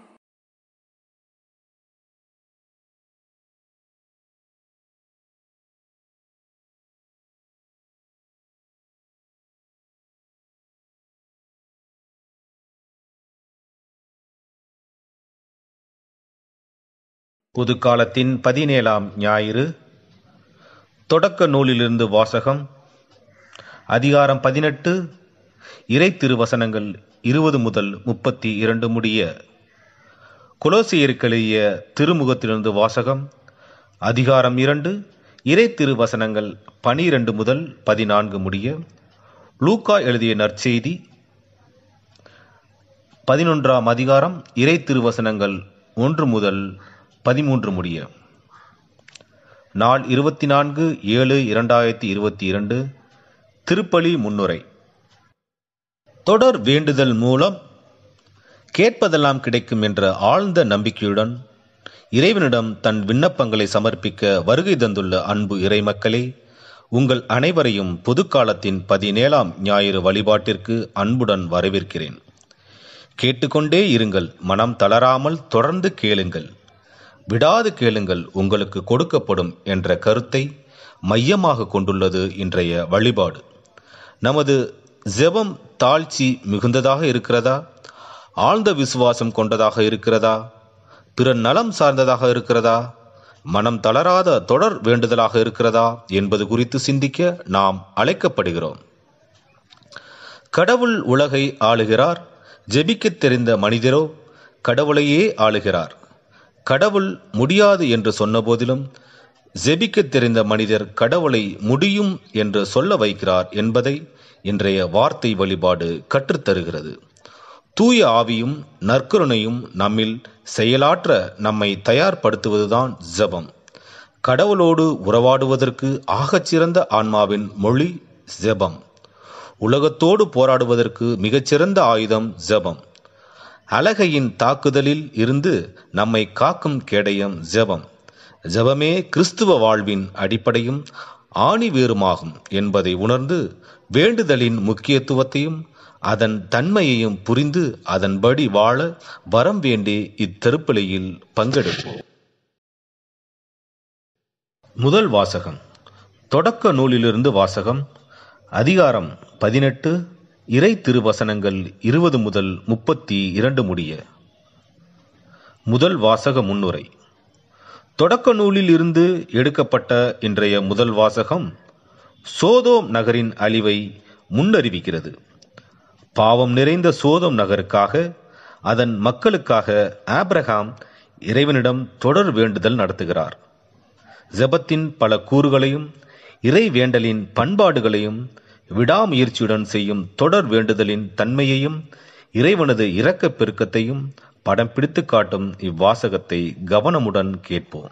புதுக்காலத்தின் பதினேழாம் ஞாயிறு தொடக்க நூலிலிருந்து வாசகம் அதிகாரம் பதினெட்டு இறை திருவசனங்கள் இருபது முதல் முப்பத்தி இரண்டு முடிய குலோசியருக்கெழுதிய திருமுகத்திலிருந்து வாசகம் அதிகாரம் இரண்டு இறை திருவசனங்கள் பனிரெண்டு முதல் பதினான்கு முடிய லூக்கா எழுதிய நற்செய்தி பதினொன்றாம் அதிகாரம் இறை திருவசனங்கள் ஒன்று முதல் பதிமூன்று முடிய நாள் இருபத்தி நான்கு ஏழு இரண்டாயிரத்தி இருபத்தி இரண்டு திருப்பலி முன்னுரை தொடர் வேண்டுதல் மூலம் கேட்பதெல்லாம் கிடைக்கும் என்ற ஆழ்ந்த நம்பிக்கையுடன் இறைவனிடம் தன் விண்ணப்பங்களை சமர்ப்பிக்க வருகை தந்துள்ள அன்பு இறைமக்களே உங்கள் அனைவரையும் பொதுக்காலத்தின் பதினேழாம் ஞாயிறு வழிபாட்டிற்கு அன்புடன் வரவேற்கிறேன் கேட்டுக்கொண்டே இருங்கள் மனம் தளராமல் தொடர்ந்து கேளுங்கள் விடாது கேளுங்கள் உங்களுக்கு கொடுக்கப்படும் என்ற கருத்தை மையமாக கொண்டுள்ளது இன்றைய வழிபாடு நமது ஜெபம் தாழ்ச்சி மிகுந்ததாக இருக்கிறதா ஆழ்ந்த விசுவாசம் கொண்டதாக இருக்கிறதா பிற நலம் சார்ந்ததாக இருக்கிறதா மனம் தளராத தொடர் வேண்டுதலாக இருக்கிறதா என்பது குறித்து சிந்திக்க நாம் அழைக்கப்படுகிறோம் கடவுள் உலகை ஆளுகிறார் ஜெபிக்கத் தெரிந்த மனிதரோ கடவுளையே ஆளுகிறார் கடவுள் முடியாது என்று சொன்னபோதிலும் ஜெபிக்கத் தெரிந்த மனிதர் கடவுளை முடியும் என்று சொல்ல வைக்கிறார் என்பதை இன்றைய வார்த்தை வழிபாடு கற்றுத்தருகிறது தூய ஆவியும் நற்கருணையும் நம்மில் செயலாற்ற நம்மை தயார்படுத்துவதுதான் ஜெபம் கடவுளோடு உறவாடுவதற்கு ஆகச்சிறந்த ஆன்மாவின் மொழி ஜெபம் உலகத்தோடு போராடுவதற்கு மிகச்சிறந்த ஆயுதம் ஜெபம் அலகையின் தாக்குதலில் இருந்து நம்மை காக்கும் கேடயம் ஜெபம் ஜெபமே கிறிஸ்துவ வாழ்வின் அடிப்படையும் ஆணிவேருமாகும் என்பதை உணர்ந்து வேண்டுதலின் முக்கியத்துவத்தையும் அதன் தன்மையையும் புரிந்து அதன்படி வாழ வரம் வேண்டி இத்திருப்பலியில் பங்கெடுப்போம் முதல் வாசகம் தொடக்க நூலிலிருந்து வாசகம் அதிகாரம் பதினெட்டு இறை திருவசனங்கள் இருபது முதல் முப்பத்தி இரண்டு முடிய முதல் வாசக முன்னுரை தொடக்க நூலில் இருந்து எடுக்கப்பட்ட இன்றைய முதல் வாசகம் சோதோம் நகரின் அழிவை முன்னறிவிக்கிறது பாவம் நிறைந்த சோதோம் நகருக்காக அதன் மக்களுக்காக ஆப்ரஹாம் இறைவனிடம் தொடர் வேண்டுதல் நடத்துகிறார் ஜெபத்தின் பல கூறுகளையும் இறை வேண்டலின் பண்பாடுகளையும் விடாமுயற்சியுடன் செய்யும் தொடர் வேண்டுதலின் தன்மையையும் இறைவனது இரக்கப் பெருக்கத்தையும் படம் பிடித்து காட்டும் இவ்வாசகத்தை கவனமுடன் கேட்போம்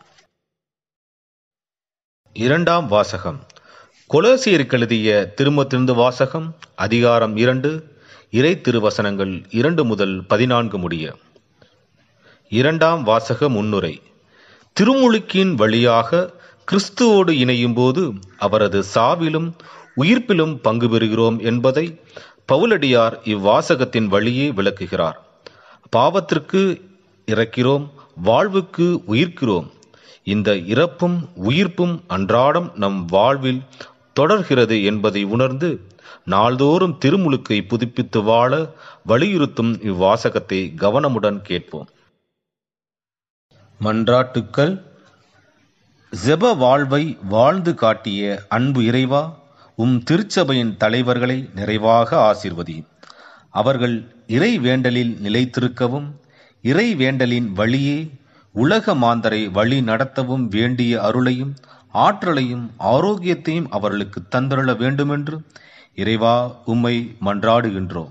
இரண்டாம் வாசகம் கொலோசியருக்கு எழுதிய திருமத்திருந்து வாசகம் அதிகாரம் இரண்டு இறை திருவசனங்கள் இரண்டு முதல் பதினான்கு முடிய இரண்டாம் வாசக முன்னுரை திருமுழுக்கின் வழியாக கிறிஸ்துவோடு இணையும் போது அவரது சாவிலும் உயிர்ப்பிலும் பங்கு பெறுகிறோம் என்பதை பவுலடியார் இவ்வாசகத்தின் வழியே விளக்குகிறார் பாவத்திற்கு இறக்கிறோம் வாழ்வுக்கு உயிர்க்கிறோம் இந்த இறப்பும் உயிர்ப்பும் அன்றாடம் நம் வாழ்வில் தொடர்கிறது என்பதை உணர்ந்து நாள்தோறும் திருமுழுக்கை புதுப்பித்து வாழ வலியுறுத்தும் இவ்வாசகத்தை கவனமுடன் கேட்போம் மன்றாட்டுக்கள் ஜெப வாழ்வை வாழ்ந்து காட்டிய அன்பு இறைவா உம் திருச்சபையின் தலைவர்களை நிறைவாக ஆசிர்வதியும் அவர்கள் இறை வேண்டலில் நிலைத்திருக்கவும் இறை வேண்டலின் வழியே உலக மாந்தரை வழி நடத்தவும் வேண்டிய அருளையும் ஆற்றலையும் ஆரோக்கியத்தையும் அவர்களுக்கு தந்தருள வேண்டுமென்று இறைவா உம்மை மன்றாடுகின்றோம்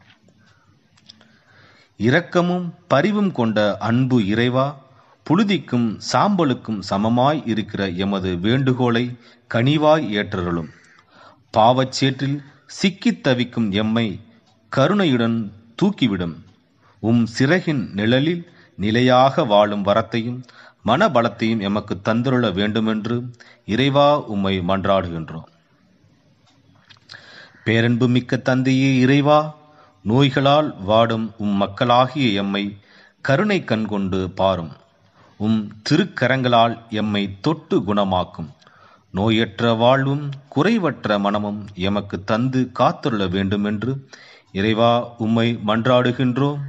இரக்கமும் பரிவும் கொண்ட அன்பு இறைவா புழுதிக்கும் சாம்பலுக்கும் சமமாய் இருக்கிற எமது வேண்டுகோளை கனிவாய் ஏற்றருளும் பாவச்சேற்றில் சிக்கித் தவிக்கும் எம்மை கருணையுடன் தூக்கிவிடும் உம் சிறகின் நிழலில் நிலையாக வாழும் வரத்தையும் மனபலத்தையும் எமக்கு தந்துருள வேண்டுமென்று இறைவா உம்மை மன்றாடுகின்றோம் பேரன்பு மிக்க தந்தையே இறைவா நோய்களால் வாடும் உம் மக்களாகிய எம்மை கருணை கண் கொண்டு பாரும் உம் திருக்கரங்களால் எம்மை தொட்டு குணமாக்கும் நோயற்ற வாழ்வும் குறைவற்ற மனமும் எமக்கு தந்து காத்துள்ள வேண்டுமென்று இறைவா உம்மை மன்றாடுகின்றோம்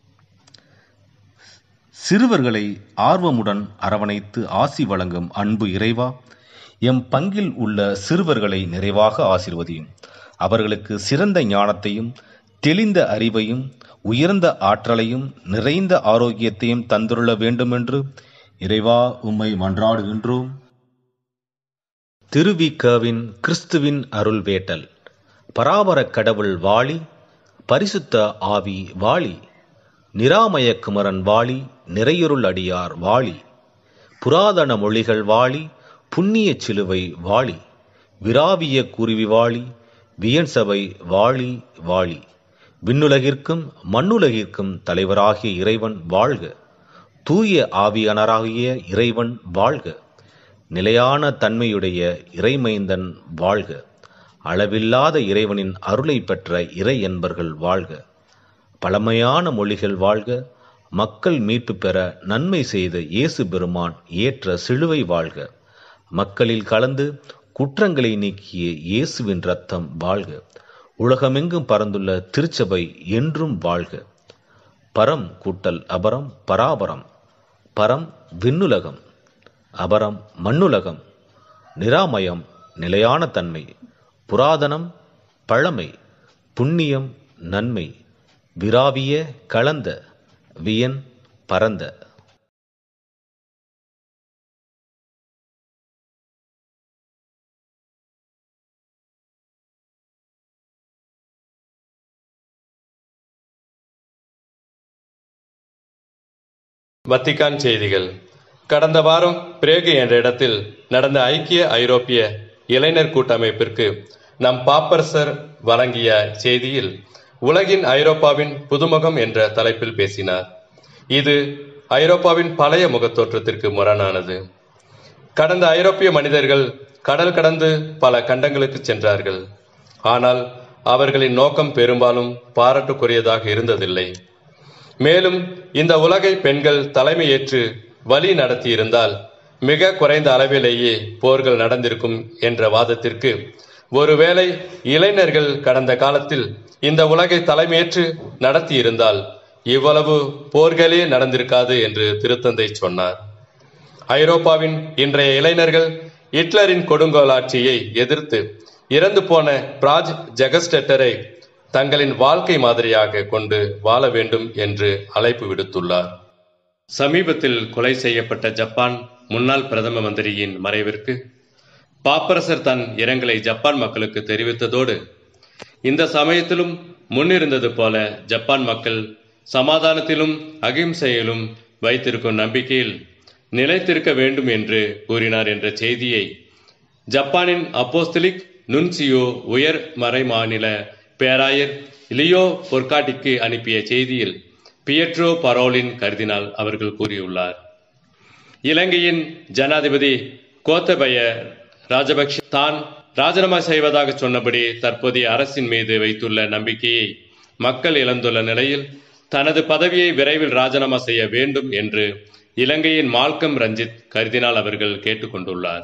சிறுவர்களை ஆர்வமுடன் அரவணைத்து ஆசி வழங்கும் அன்பு இறைவா எம் பங்கில் உள்ள சிறுவர்களை நிறைவாக ஆசிர்வதியும் அவர்களுக்கு சிறந்த ஞானத்தையும் தெளிந்த அறிவையும் உயர்ந்த ஆற்றலையும் நிறைந்த ஆரோக்கியத்தையும் தந்துள்ள வேண்டுமென்று இறைவா உம்மை மன்றாடுகின்றோம் திருவிக்கவின் கிறிஸ்துவின் அருள் வேட்டல் பராபர கடவுள் வாளி பரிசுத்த ஆவி வாளி நிராமய குமரன் வாளி நிறையுருள் அடியார் வாளி புராதன மொழிகள் வாளி புண்ணிய சிலுவை வாளி விராவிய குருவி வாளி வியன் சபை வாளி வாளி விண்ணுலகிற்கும் மண்ணுலகிற்கும் தலைவராகிய இறைவன் வாழ்க தூய ஆவியானராகிய இறைவன் வாழ்க நிலையான தன்மையுடைய இறைமைந்தன் வாழ்க அளவில்லாத இறைவனின் அருளை பெற்ற இறை என்பர்கள் வாழ்க பழமையான மொழிகள் வாழ்க மக்கள் மீட்பு பெற நன்மை செய்த இயேசு பெருமான் ஏற்ற சிலுவை வாழ்க மக்களில் கலந்து குற்றங்களை நீக்கிய இயேசுவின் ரத்தம் வாழ்க உலகமெங்கும் பறந்துள்ள திருச்சபை என்றும் வாழ்க பரம் கூட்டல் அபரம் பராபரம் பரம் விண்ணுலகம் அபரம் மண்ணுலகம் நிராமயம் நிலையான தன்மை புராதனம் பழமை புண்ணியம் நன்மை விராவிய கலந்த வியன் பரந்த வத்திக்கான் செய்திகள் கடந்த வாரம் பிரேகு என்ற இடத்தில் நடந்த ஐக்கிய ஐரோப்பிய இளைஞர் கூட்டமைப்பிற்கு நம் பாப்பரசர் வழங்கிய செய்தியில் உலகின் ஐரோப்பாவின் புதுமுகம் என்ற தலைப்பில் பேசினார் இது ஐரோப்பாவின் பழைய முகத்தோற்றத்திற்கு முரணானது கடந்த ஐரோப்பிய மனிதர்கள் கடல் கடந்து பல கண்டங்களுக்கு சென்றார்கள் ஆனால் அவர்களின் நோக்கம் பெரும்பாலும் பாராட்டுக்குரியதாக இருந்ததில்லை மேலும் இந்த உலகை பெண்கள் தலைமையேற்று வழி நடத்தியிருந்தால் மிக குறைந்த அளவிலேயே போர்கள் நடந்திருக்கும் என்ற வாதத்திற்கு ஒருவேளை இளைஞர்கள் கடந்த காலத்தில் இந்த உலகை தலைமையேற்று நடத்தியிருந்தால் இவ்வளவு போர்களே நடந்திருக்காது என்று திருத்தந்தை சொன்னார் ஐரோப்பாவின் இன்றைய இளைஞர்கள் ஹிட்லரின் கொடுங்கோலாட்சியை எதிர்த்து இறந்து போன பிராஜ் ஜெகஸ்டெட்டரை தங்களின் வாழ்க்கை மாதிரியாக கொண்டு வாழ வேண்டும் என்று அழைப்பு விடுத்துள்ளார் சமீபத்தில் கொலை செய்யப்பட்ட ஜப்பான் முன்னாள் பிரதம மந்திரியின் மறைவிற்கு பாப்பரசர் தன் இரங்கலை ஜப்பான் மக்களுக்கு தெரிவித்ததோடு இந்த சமயத்திலும் முன்னிருந்தது போல ஜப்பான் மக்கள் சமாதானத்திலும் அகிம்சையிலும் வைத்திருக்கும் நம்பிக்கையில் நிலைத்திருக்க வேண்டும் என்று கூறினார் என்ற செய்தியை ஜப்பானின் அப்போஸ்தலிக் நுன்சியோ உயர் மறைமாநில பேராயர் லியோ பொர்காட்டிக்கு அனுப்பிய செய்தியில் பியட்ரோ பரோலின் கருதினால் அவர்கள் கூறியுள்ளார் இலங்கையின் ஜனாதிபதி கோத்தபய ராஜபக்ஷ தான் ராஜினாமா செய்வதாக சொன்னபடி தற்போதைய அரசின் மீது வைத்துள்ள நம்பிக்கையை மக்கள் இழந்துள்ள நிலையில் தனது பதவியை விரைவில் ராஜினாமா செய்ய வேண்டும் என்று இலங்கையின் மால்கம் ரஞ்சித் கருதினால் அவர்கள் கேட்டுக்கொண்டுள்ளார்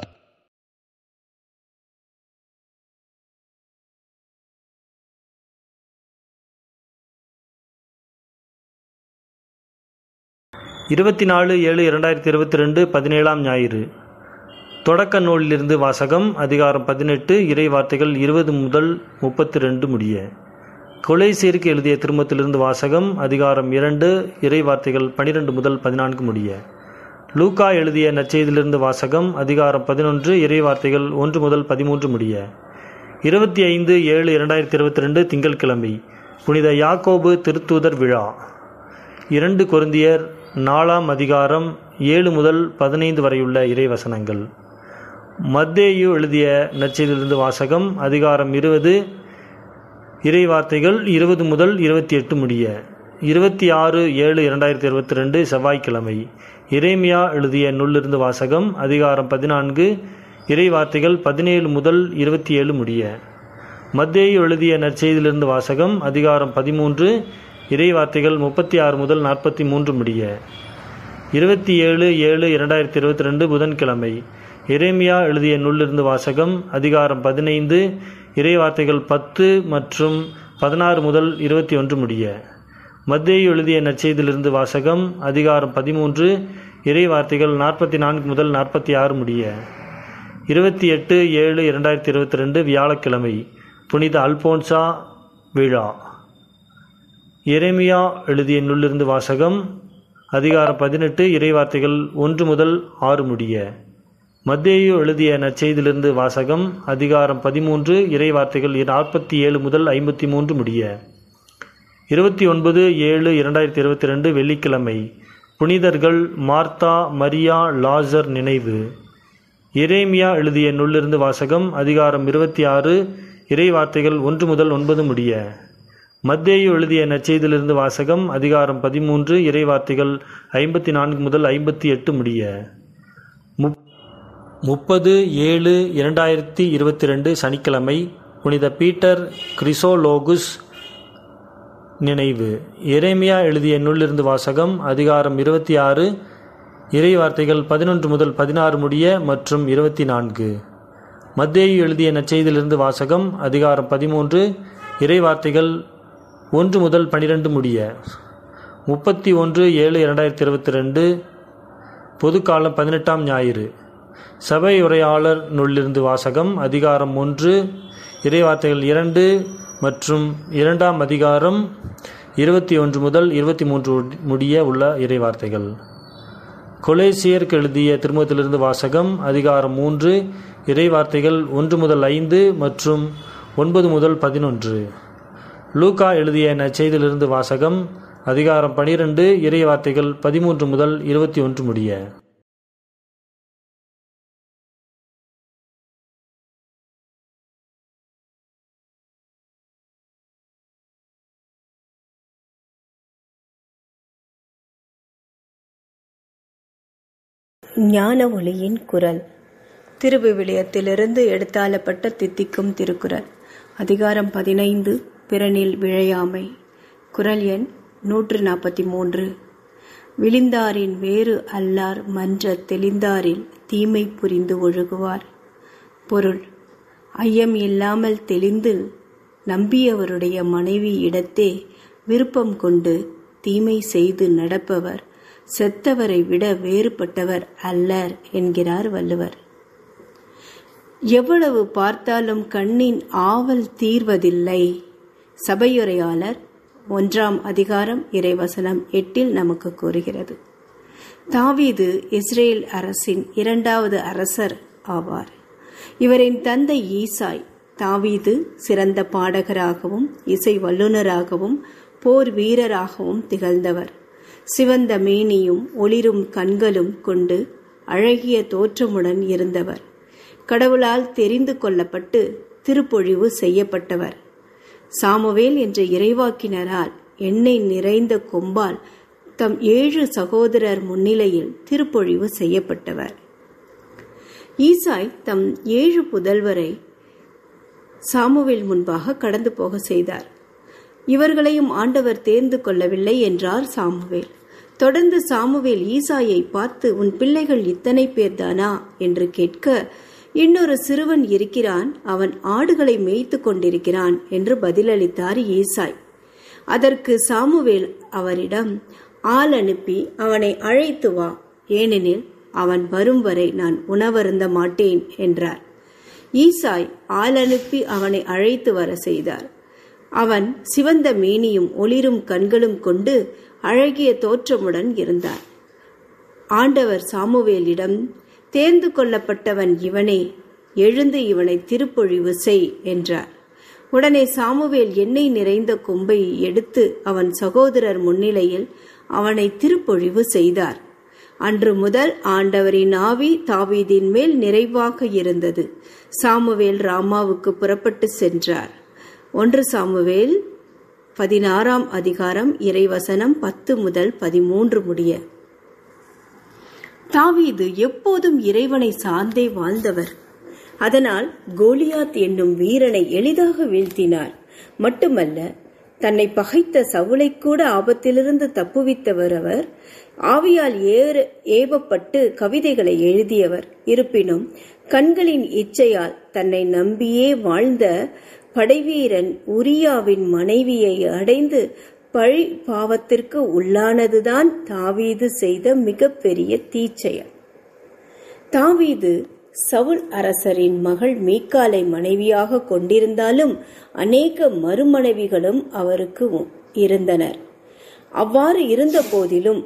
இருபத்தி நாலு ஏழு இரண்டாயிரத்தி இருபத்தி ரெண்டு பதினேழாம் ஞாயிறு தொடக்க நூலிலிருந்து வாசகம் அதிகாரம் பதினெட்டு இறை வார்த்தைகள் இருபது முதல் முப்பத்தி ரெண்டு முடிய கொலை சீருக்கு எழுதிய திருமத்திலிருந்து வாசகம் அதிகாரம் இரண்டு இறை வார்த்தைகள் பனிரெண்டு முதல் பதினான்கு முடிய லூக்கா எழுதிய நற்செய்தியிலிருந்து வாசகம் அதிகாரம் பதினொன்று இறை வார்த்தைகள் ஒன்று முதல் பதிமூன்று முடிய இருபத்தி ஐந்து ஏழு இரண்டாயிரத்தி இருபத்தி ரெண்டு திங்கட்கிழமை புனித யாக்கோபு திருத்தூதர் விழா இரண்டு கொருந்தியர் நாலாம் அதிகாரம் ஏழு முதல் பதினைந்து வரையுள்ள இறைவசனங்கள் மத்தேயு எழுதிய நற்செய்தியிலிருந்து வாசகம் அதிகாரம் இருபது இறை வார்த்தைகள் இருபது முதல் இருபத்தி எட்டு முடிய இருபத்தி ஆறு ஏழு இரண்டாயிரத்தி இருபத்தி ரெண்டு செவ்வாய்க்கிழமை இறைமியா எழுதிய நூலிருந்து வாசகம் அதிகாரம் பதினான்கு இறை வார்த்தைகள் பதினேழு முதல் இருபத்தி ஏழு முடிய மத்தேயு எழுதிய நற்செய்தியிலிருந்து வாசகம் அதிகாரம் பதிமூன்று இறை வார்த்தைகள் முப்பத்தி ஆறு முதல் நாற்பத்தி மூன்று முடிய இருபத்தி ஏழு ஏழு இரண்டாயிரத்தி இருபத்தி ரெண்டு புதன்கிழமை எரேமியா எழுதிய நூலிருந்து வாசகம் அதிகாரம் பதினைந்து இறை வார்த்தைகள் பத்து மற்றும் பதினாறு முதல் இருபத்தி ஒன்று முடிய மத்தேயு எழுதிய நற்செய்தியிலிருந்து வாசகம் அதிகாரம் பதிமூன்று இறை வார்த்தைகள் நாற்பத்தி நான்கு முதல் நாற்பத்தி ஆறு முடிய இருபத்தி எட்டு ஏழு இரண்டாயிரத்தி இருபத்தி ரெண்டு வியாழக்கிழமை புனித அல்போன்சா விழா எரேமியா எழுதிய நூலிருந்து வாசகம் அதிகாரம் பதினெட்டு இறைவார்த்தைகள் ஒன்று முதல் ஆறு முடிய மத்தேயு எழுதிய நற்செய்தியிலிருந்து வாசகம் அதிகாரம் பதிமூன்று இறைவார்த்தைகள் நாற்பத்தி ஏழு முதல் ஐம்பத்தி மூன்று முடிய இருபத்தி ஒன்பது ஏழு இரண்டாயிரத்தி இருபத்தி ரெண்டு வெள்ளிக்கிழமை புனிதர்கள் மார்த்தா மரியா லாசர் நினைவு எரேமியா எழுதிய நூலிருந்து வாசகம் அதிகாரம் இருபத்தி ஆறு இறைவார்த்தைகள் ஒன்று முதல் ஒன்பது முடிய மத்தேயு எழுதிய நற்செய்தியிலிருந்து வாசகம் அதிகாரம் பதிமூன்று இறைவார்த்தைகள் ஐம்பத்தி நான்கு முதல் ஐம்பத்தி எட்டு முடிய முப் முப்பது ஏழு இரண்டாயிரத்தி இருபத்தி ரெண்டு சனிக்கிழமை புனித பீட்டர் கிறிசோலோகுஸ் நினைவு எரேமியா எழுதிய நூலிருந்து வாசகம் அதிகாரம் இருபத்தி ஆறு இறை வார்த்தைகள் பதினொன்று முதல் பதினாறு முடிய மற்றும் இருபத்தி நான்கு மத்தேயு எழுதிய நற்செய்தியிலிருந்து வாசகம் அதிகாரம் பதிமூன்று இறை வார்த்தைகள் ஒன்று முதல் பனிரெண்டு முடிய முப்பத்தி ஒன்று ஏழு இரண்டாயிரத்தி இருபத்தி ரெண்டு பொதுக்காலம் பதினெட்டாம் ஞாயிறு சபை உரையாளர் நூலிலிருந்து வாசகம் அதிகாரம் ஒன்று இறைவார்த்தைகள் இரண்டு மற்றும் இரண்டாம் அதிகாரம் இருபத்தி ஒன்று முதல் இருபத்தி மூன்று முடிய உள்ள இறைவார்த்தைகள் கொலேசியருக்கு எழுதிய திருமுகத்திலிருந்து வாசகம் அதிகாரம் மூன்று இறைவார்த்தைகள் ஒன்று முதல் ஐந்து மற்றும் ஒன்பது முதல் பதினொன்று லூக்கா எழுதிய நற்செய்தியிலிருந்து வாசகம் அதிகாரம் பனிரெண்டு இறைவார்த்தைகள் பதிமூன்று முதல் இருபத்தி ஒன்று முடிய ஞான ஒளியின் குரல் திருவிவிலியத்திலிருந்து எடுத்தாளப்பட்ட தித்திக்கும் திருக்குறள் அதிகாரம் பதினைந்து பிறனில் விழையாமை குரல் எண் நூற்று நாற்பத்தி மூன்று விழிந்தாரின் வேறு அல்லார் மன்ற தெளிந்தாரில் தீமை புரிந்து ஒழுகுவார் பொருள் ஐயம் இல்லாமல் தெளிந்து நம்பியவருடைய மனைவி இடத்தே விருப்பம் கொண்டு தீமை செய்து நடப்பவர் செத்தவரை விட வேறுபட்டவர் அல்லர் என்கிறார் வள்ளுவர் எவ்வளவு பார்த்தாலும் கண்ணின் ஆவல் தீர்வதில்லை சபையுரையாளர் ஒன்றாம் அதிகாரம் இறைவசனம் எட்டில் நமக்கு கூறுகிறது தாவீது இஸ்ரேல் அரசின் இரண்டாவது அரசர் ஆவார் இவரின் தந்தை ஈசாய் தாவீது சிறந்த பாடகராகவும் இசை வல்லுநராகவும் போர் வீரராகவும் திகழ்ந்தவர் சிவந்த மேனியும் ஒளிரும் கண்களும் கொண்டு அழகிய தோற்றமுடன் இருந்தவர் கடவுளால் தெரிந்து கொள்ளப்பட்டு திருப்பொழிவு செய்யப்பட்டவர் சாமுவேல் என்ற இறைவாக்கினரால் எண்ணெய் நிறைந்த கொம்பால் தம் ஏழு சகோதரர் முன்னிலையில் திருப்பொழிவு செய்யப்பட்டவர் ஈசாய் தம் ஏழு புதல்வரை சாமுவேல் முன்பாக கடந்து போக செய்தார் இவர்களையும் ஆண்டவர் தேர்ந்து கொள்ளவில்லை என்றார் சாமுவேல் தொடர்ந்து சாமுவேல் ஈசாயை பார்த்து உன் பிள்ளைகள் இத்தனை பேர்தானா என்று கேட்க இன்னொரு சிறுவன் இருக்கிறான் அவன் ஆடுகளை மேய்த்து கொண்டிருக்கிறான் என்று பதிலளித்தார் ஈசாய் அதற்கு சாமுவேல் அவரிடம் ஆள் அனுப்பி அவனை அழைத்து வா ஏனெனில் அவன் வரும் வரை நான் உணவருந்த மாட்டேன் என்றார் ஈசாய் ஆள் அனுப்பி அவனை அழைத்து வர செய்தார் அவன் சிவந்த மேனியும் ஒளிரும் கண்களும் கொண்டு அழகிய தோற்றமுடன் இருந்தார் ஆண்டவர் சாமுவேலிடம் தேர்ந்து கொள்ளப்பட்டவன் இவனே எழுந்து இவனை திருப்பொழிவு செய் என்றார் உடனே சாமுவேல் எண்ணெய் நிறைந்த கொம்பை எடுத்து அவன் சகோதரர் முன்னிலையில் அவனை திருப்பொழிவு செய்தார் அன்று முதல் ஆண்டவரின் ஆவி தாவீதின் மேல் நிறைவாக இருந்தது சாமுவேல் ராமாவுக்கு புறப்பட்டு சென்றார் ஒன்று சாமுவேல் பதினாறாம் அதிகாரம் இறைவசனம் பத்து முதல் பதிமூன்று முடிய தாவீது எப்போதும் இறைவனை சார்ந்தே வாழ்ந்தவர் அதனால் கோலியாத் என்னும் வீரனை எளிதாக வீழ்த்தினார் மட்டுமல்ல தன்னை பகைத்த சவுளை கூட ஆபத்திலிருந்து தப்புவித்தவர் அவர் ஆவியால் ஏற ஏவப்பட்டு கவிதைகளை எழுதியவர் இருப்பினும் கண்களின் இச்சையால் தன்னை நம்பியே வாழ்ந்த படைவீரன் உரியாவின் மனைவியை அடைந்து பழி பாவத்திற்கு உள்ளானதுதான் தாவீது செய்த மிகப்பெரிய தீச்செயல் தாவீது சவுல் அரசரின் மகள் மீக்காலை மனைவியாக கொண்டிருந்தாலும் அநேக மறுமனைவிகளும் அவருக்கு இருந்தனர் அவ்வாறு இருந்த போதிலும்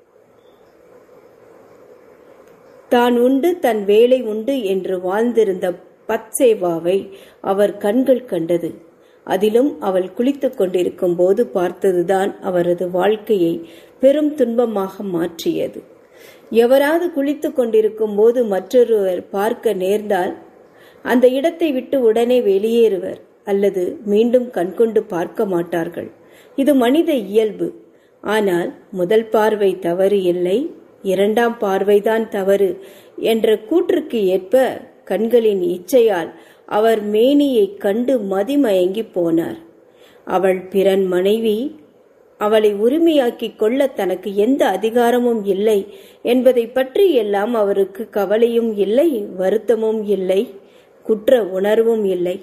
தான் உண்டு தன் வேலை உண்டு என்று வாழ்ந்திருந்த பத்சேவாவை அவர் கண்கள் கண்டது அதிலும் அவள் குளித்துக் கொண்டிருக்கும் போது பார்த்ததுதான் அவரது வாழ்க்கையை பெரும் துன்பமாக மாற்றியது எவராது குளித்துக் கொண்டிருக்கும் போது மற்றொருவர் பார்க்க நேர்ந்தால் அந்த இடத்தை விட்டு உடனே வெளியேறுவர் அல்லது மீண்டும் கண்கொண்டு பார்க்க மாட்டார்கள் இது மனித இயல்பு ஆனால் முதல் பார்வை தவறு இல்லை இரண்டாம் பார்வைதான் தவறு என்ற கூற்றுக்கு ஏற்ப கண்களின் இச்சையால் அவர் மேனியை கண்டு மதிமயங்கி போனார் அவள் பிறன் மனைவி அவளை உரிமையாக்கிக் கொள்ள தனக்கு எந்த அதிகாரமும் இல்லை என்பதை பற்றி எல்லாம் அவருக்கு கவலையும் இல்லை வருத்தமும் இல்லை குற்ற உணர்வும் இல்லை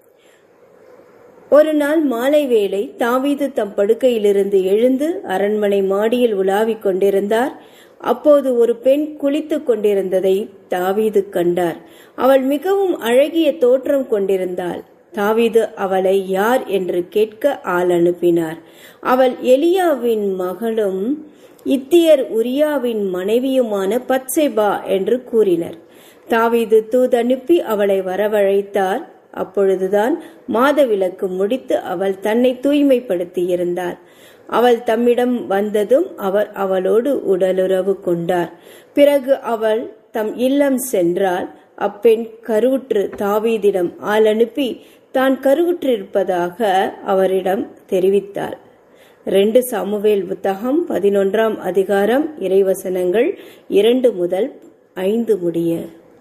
ஒரு நாள் மாலை வேளை தாவீது தம் படுக்கையிலிருந்து எழுந்து அரண்மனை மாடியில் உலாவிக் கொண்டிருந்தார் அப்போது ஒரு பெண் குளித்துக் கொண்டிருந்ததை தாவீது கண்டார் அவள் மிகவும் அழகிய தோற்றம் கொண்டிருந்தாள் தாவீது அவளை யார் என்று கேட்க ஆள் அனுப்பினார் அவள் எலியாவின் மகளும் இத்தியர் உரியாவின் மனைவியுமான பத்சேபா என்று கூறினர் தாவீது தூதனுப்பி அவளை வரவழைத்தார் அப்பொழுதுதான் மாதவிலக்கு முடித்து அவள் தன்னை தூய்மைப்படுத்தியிருந்தாள் அவள் தம்மிடம் வந்ததும் அவர் அவளோடு உடலுறவு கொண்டார் பிறகு அவள் தம் இல்லம் சென்றால் அப்பெண் கருவுற்று தாவீதிடம் ஆள் அனுப்பி தான் கருவுற்றிருப்பதாக அவரிடம் தெரிவித்தார் ரெண்டு சாமுவேல் புத்தகம் பதினொன்றாம் அதிகாரம் இறைவசனங்கள் இரண்டு முதல் ஐந்து முடிய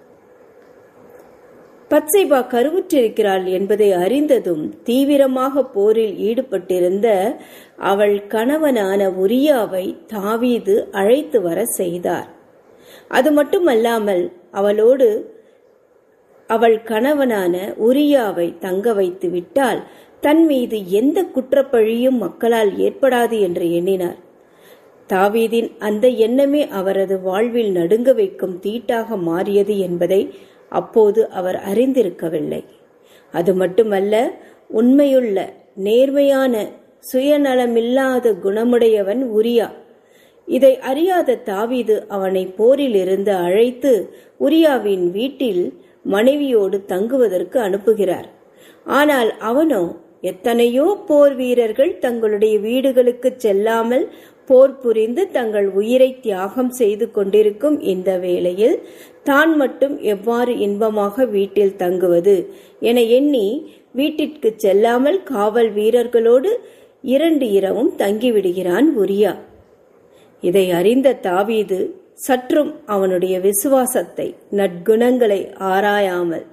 பத்சைபா கருவுற்றிருக்கிறாள் என்பதை அறிந்ததும் தீவிரமாக போரில் ஈடுபட்டிருந்த அவள் கணவனான உரியாவை தாவீது அழைத்து வர செய்தார் அது மட்டுமல்லாமல் அவளோடு அவள் கணவனான உரியாவை தங்க வைத்து விட்டால் தன் மீது எந்த குற்றப்பழியும் மக்களால் ஏற்படாது என்று எண்ணினார் தாவீதின் அந்த எண்ணமே அவரது வாழ்வில் நடுங்க வைக்கும் தீட்டாக மாறியது என்பதை அப்போது அவர் அறிந்திருக்கவில்லை அது மட்டுமல்ல உண்மையுள்ள நேர்மையான சுயநலமில்லாத குணமுடையவன் உரியா இதை அறியாத தாவீது அவனை போரில் இருந்து அழைத்து உரியாவின் வீட்டில் மனைவியோடு தங்குவதற்கு அனுப்புகிறார் ஆனால் அவனோ எத்தனையோ போர் வீரர்கள் தங்களுடைய வீடுகளுக்கு செல்லாமல் போர் புரிந்து தங்கள் உயிரை தியாகம் செய்து கொண்டிருக்கும் இந்த வேளையில் தான் மட்டும் எவ்வாறு இன்பமாக வீட்டில் தங்குவது என எண்ணி வீட்டிற்கு செல்லாமல் காவல் வீரர்களோடு இரண்டு இரவும் தங்கிவிடுகிறான் உரியா இதை அறிந்த தாவீது சற்றும் அவனுடைய விசுவாசத்தை நற்குணங்களை ஆராயாமல்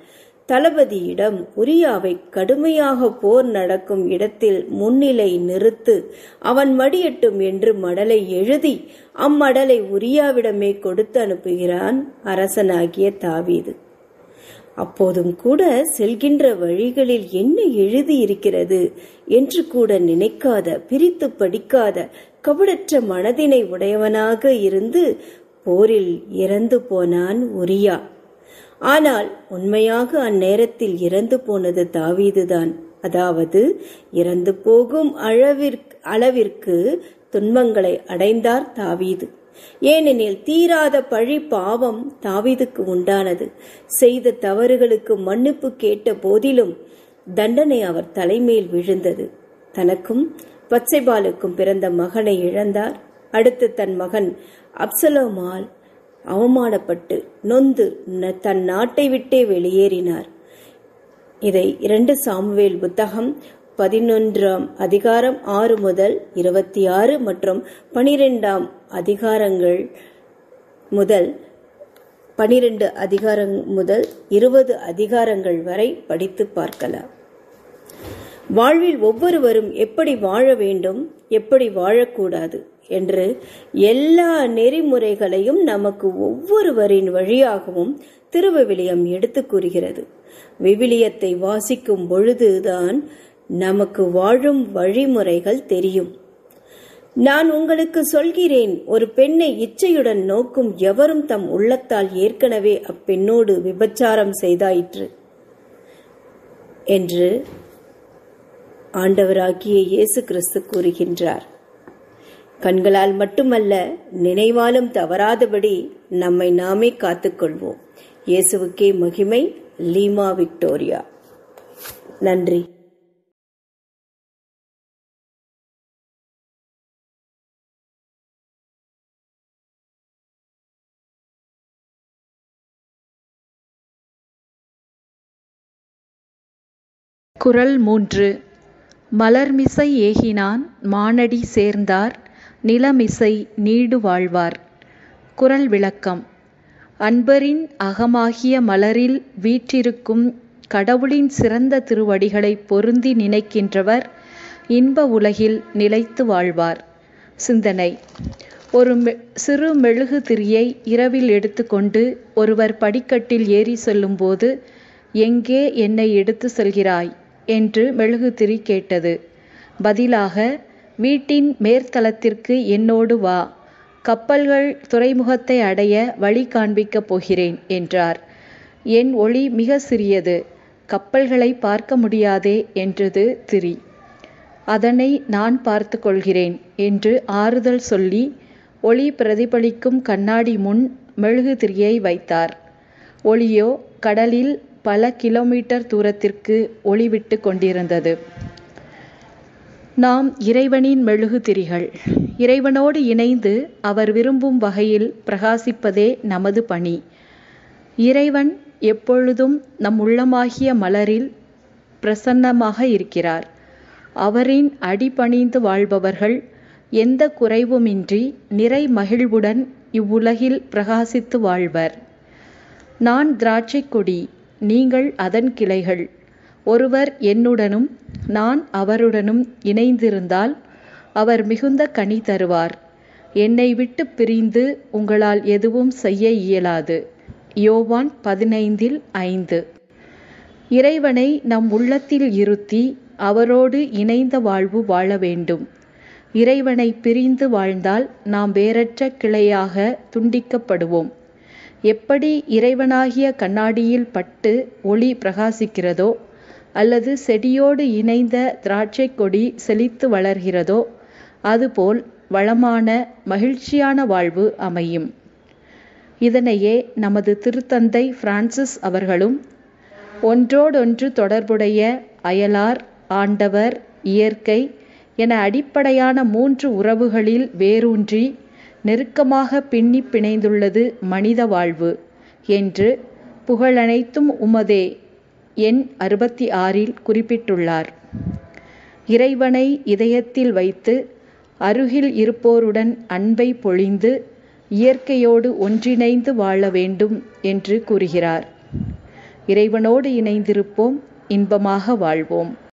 தளபதியிடம் உரியாவை கடுமையாக போர் நடக்கும் இடத்தில் முன்னிலை நிறுத்து அவன் மடியட்டும் என்று மடலை எழுதி அம்மடலை உரியாவிடமே கொடுத்து அனுப்புகிறான் அரசனாகிய தாவீது அப்போதும் கூட செல்கின்ற வழிகளில் என்ன எழுதியிருக்கிறது என்று கூட நினைக்காத பிரித்து படிக்காத கபடற்ற மனதினை உடையவனாக இருந்து போரில் இறந்து போனான் உரியா ஆனால் உண்மையாக அந்நேரத்தில் இறந்து போனது தாவீதுதான் அதாவது இறந்து போகும் அளவிற்கு அளவிற்கு துன்பங்களை அடைந்தார் தாவீது ஏனெனில் தீராத பழி பாவம் தாவீதுக்கு உண்டானது செய்த தவறுகளுக்கு மன்னிப்பு கேட்ட போதிலும் தண்டனை அவர் தலைமேல் விழுந்தது தனக்கும் பச்சைபாலுக்கும் பிறந்த மகனை இழந்தார் அடுத்து தன் மகன் அப்சலோமால் அவமானப்பட்டு நொந்து தன் நாட்டை விட்டே வெளியேறினார் இதை இரண்டு சாமுவேல் புத்தகம் பதினொன்றாம் அதிகாரம் ஆறு முதல் இருபத்தி ஆறு மற்றும் பனிரெண்டாம் அதிகாரங்கள் முதல் பனிரெண்டு அதிகாரம் முதல் இருபது அதிகாரங்கள் வரை படித்து பார்க்கலாம் வாழ்வில் ஒவ்வொருவரும் எப்படி வாழ வேண்டும் எப்படி வாழக்கூடாது என்று எல்லா நெறிமுறைகளையும் நமக்கு ஒவ்வொருவரின் வழியாகவும் திருவிவிலியம் எடுத்து கூறுகிறது விவிலியத்தை வாசிக்கும் பொழுதுதான் நமக்கு வாழும் வழிமுறைகள் தெரியும் நான் உங்களுக்கு சொல்கிறேன் ஒரு பெண்ணை இச்சையுடன் நோக்கும் எவரும் தம் உள்ளத்தால் ஏற்கனவே அப்பெண்ணோடு விபச்சாரம் செய்தாயிற்று என்று ஆண்டவராகிய இயேசு கிறிஸ்து கூறுகின்றார் கண்களால் மட்டுமல்ல நினைவாலும் தவறாதபடி நம்மை நாமே காத்துக்கொள்வோம் இயேசுவுக்கே மகிமை லீமா விக்டோரியா நன்றி குறள் மூன்று மலர்மிசை ஏகினான் மானடி சேர்ந்தார் நிலமிசை நீடு வாழ்வார் குறள் விளக்கம் அன்பரின் அகமாகிய மலரில் வீற்றிருக்கும் கடவுளின் சிறந்த திருவடிகளை பொருந்தி நினைக்கின்றவர் இன்ப உலகில் நிலைத்து வாழ்வார் சிந்தனை ஒரு சிறு மெழுகு திரியை இரவில் எடுத்துக்கொண்டு ஒருவர் படிக்கட்டில் ஏறி செல்லும்போது எங்கே என்னை எடுத்து செல்கிறாய் என்று மெழுகுதிரி கேட்டது பதிலாக வீட்டின் மேற்தளத்திற்கு என்னோடு வா கப்பல்கள் துறைமுகத்தை அடைய வழி காண்பிக்கப் போகிறேன் என்றார் என் ஒளி மிக சிறியது கப்பல்களை பார்க்க முடியாதே என்றது திரி அதனை நான் பார்த்து கொள்கிறேன் என்று ஆறுதல் சொல்லி ஒளி பிரதிபலிக்கும் கண்ணாடி முன் மெழுகுதிரியை வைத்தார் ஒளியோ கடலில் பல கிலோமீட்டர் தூரத்திற்கு ஒளிவிட்டு கொண்டிருந்தது நாம் இறைவனின் மெழுகுதிரிகள் இறைவனோடு இணைந்து அவர் விரும்பும் வகையில் பிரகாசிப்பதே நமது பணி இறைவன் எப்பொழுதும் நம் உள்ளமாகிய மலரில் பிரசன்னமாக இருக்கிறார் அவரின் அடிபணிந்து வாழ்பவர்கள் எந்த குறைவுமின்றி நிறை மகிழ்வுடன் இவ்வுலகில் பிரகாசித்து வாழ்வர் நான் திராட்சை கொடி நீங்கள் அதன் கிளைகள் ஒருவர் என்னுடனும் நான் அவருடனும் இணைந்திருந்தால் அவர் மிகுந்த கனி தருவார் என்னை விட்டு பிரிந்து உங்களால் எதுவும் செய்ய இயலாது யோவான் பதினைந்தில் ஐந்து இறைவனை நம் உள்ளத்தில் இருத்தி அவரோடு இணைந்த வாழ்வு வாழ வேண்டும் இறைவனை பிரிந்து வாழ்ந்தால் நாம் வேறற்ற கிளையாக துண்டிக்கப்படுவோம் எப்படி இறைவனாகிய கண்ணாடியில் பட்டு ஒளி பிரகாசிக்கிறதோ அல்லது செடியோடு இணைந்த திராட்சை கொடி செழித்து வளர்கிறதோ அதுபோல் வளமான மகிழ்ச்சியான வாழ்வு அமையும் இதனையே நமது திருத்தந்தை பிரான்சிஸ் அவர்களும் ஒன்றோடொன்று தொடர்புடைய அயலார் ஆண்டவர் இயற்கை என அடிப்படையான மூன்று உறவுகளில் வேரூன்றி நெருக்கமாக பின்னி பிணைந்துள்ளது மனித வாழ்வு என்று புகழனைத்தும் உமதே எண் அறுபத்தி ஆறில் குறிப்பிட்டுள்ளார் இறைவனை இதயத்தில் வைத்து அருகில் இருப்போருடன் அன்பை பொழிந்து இயற்கையோடு ஒன்றிணைந்து வாழ வேண்டும் என்று கூறுகிறார் இறைவனோடு இணைந்திருப்போம் இன்பமாக வாழ்வோம்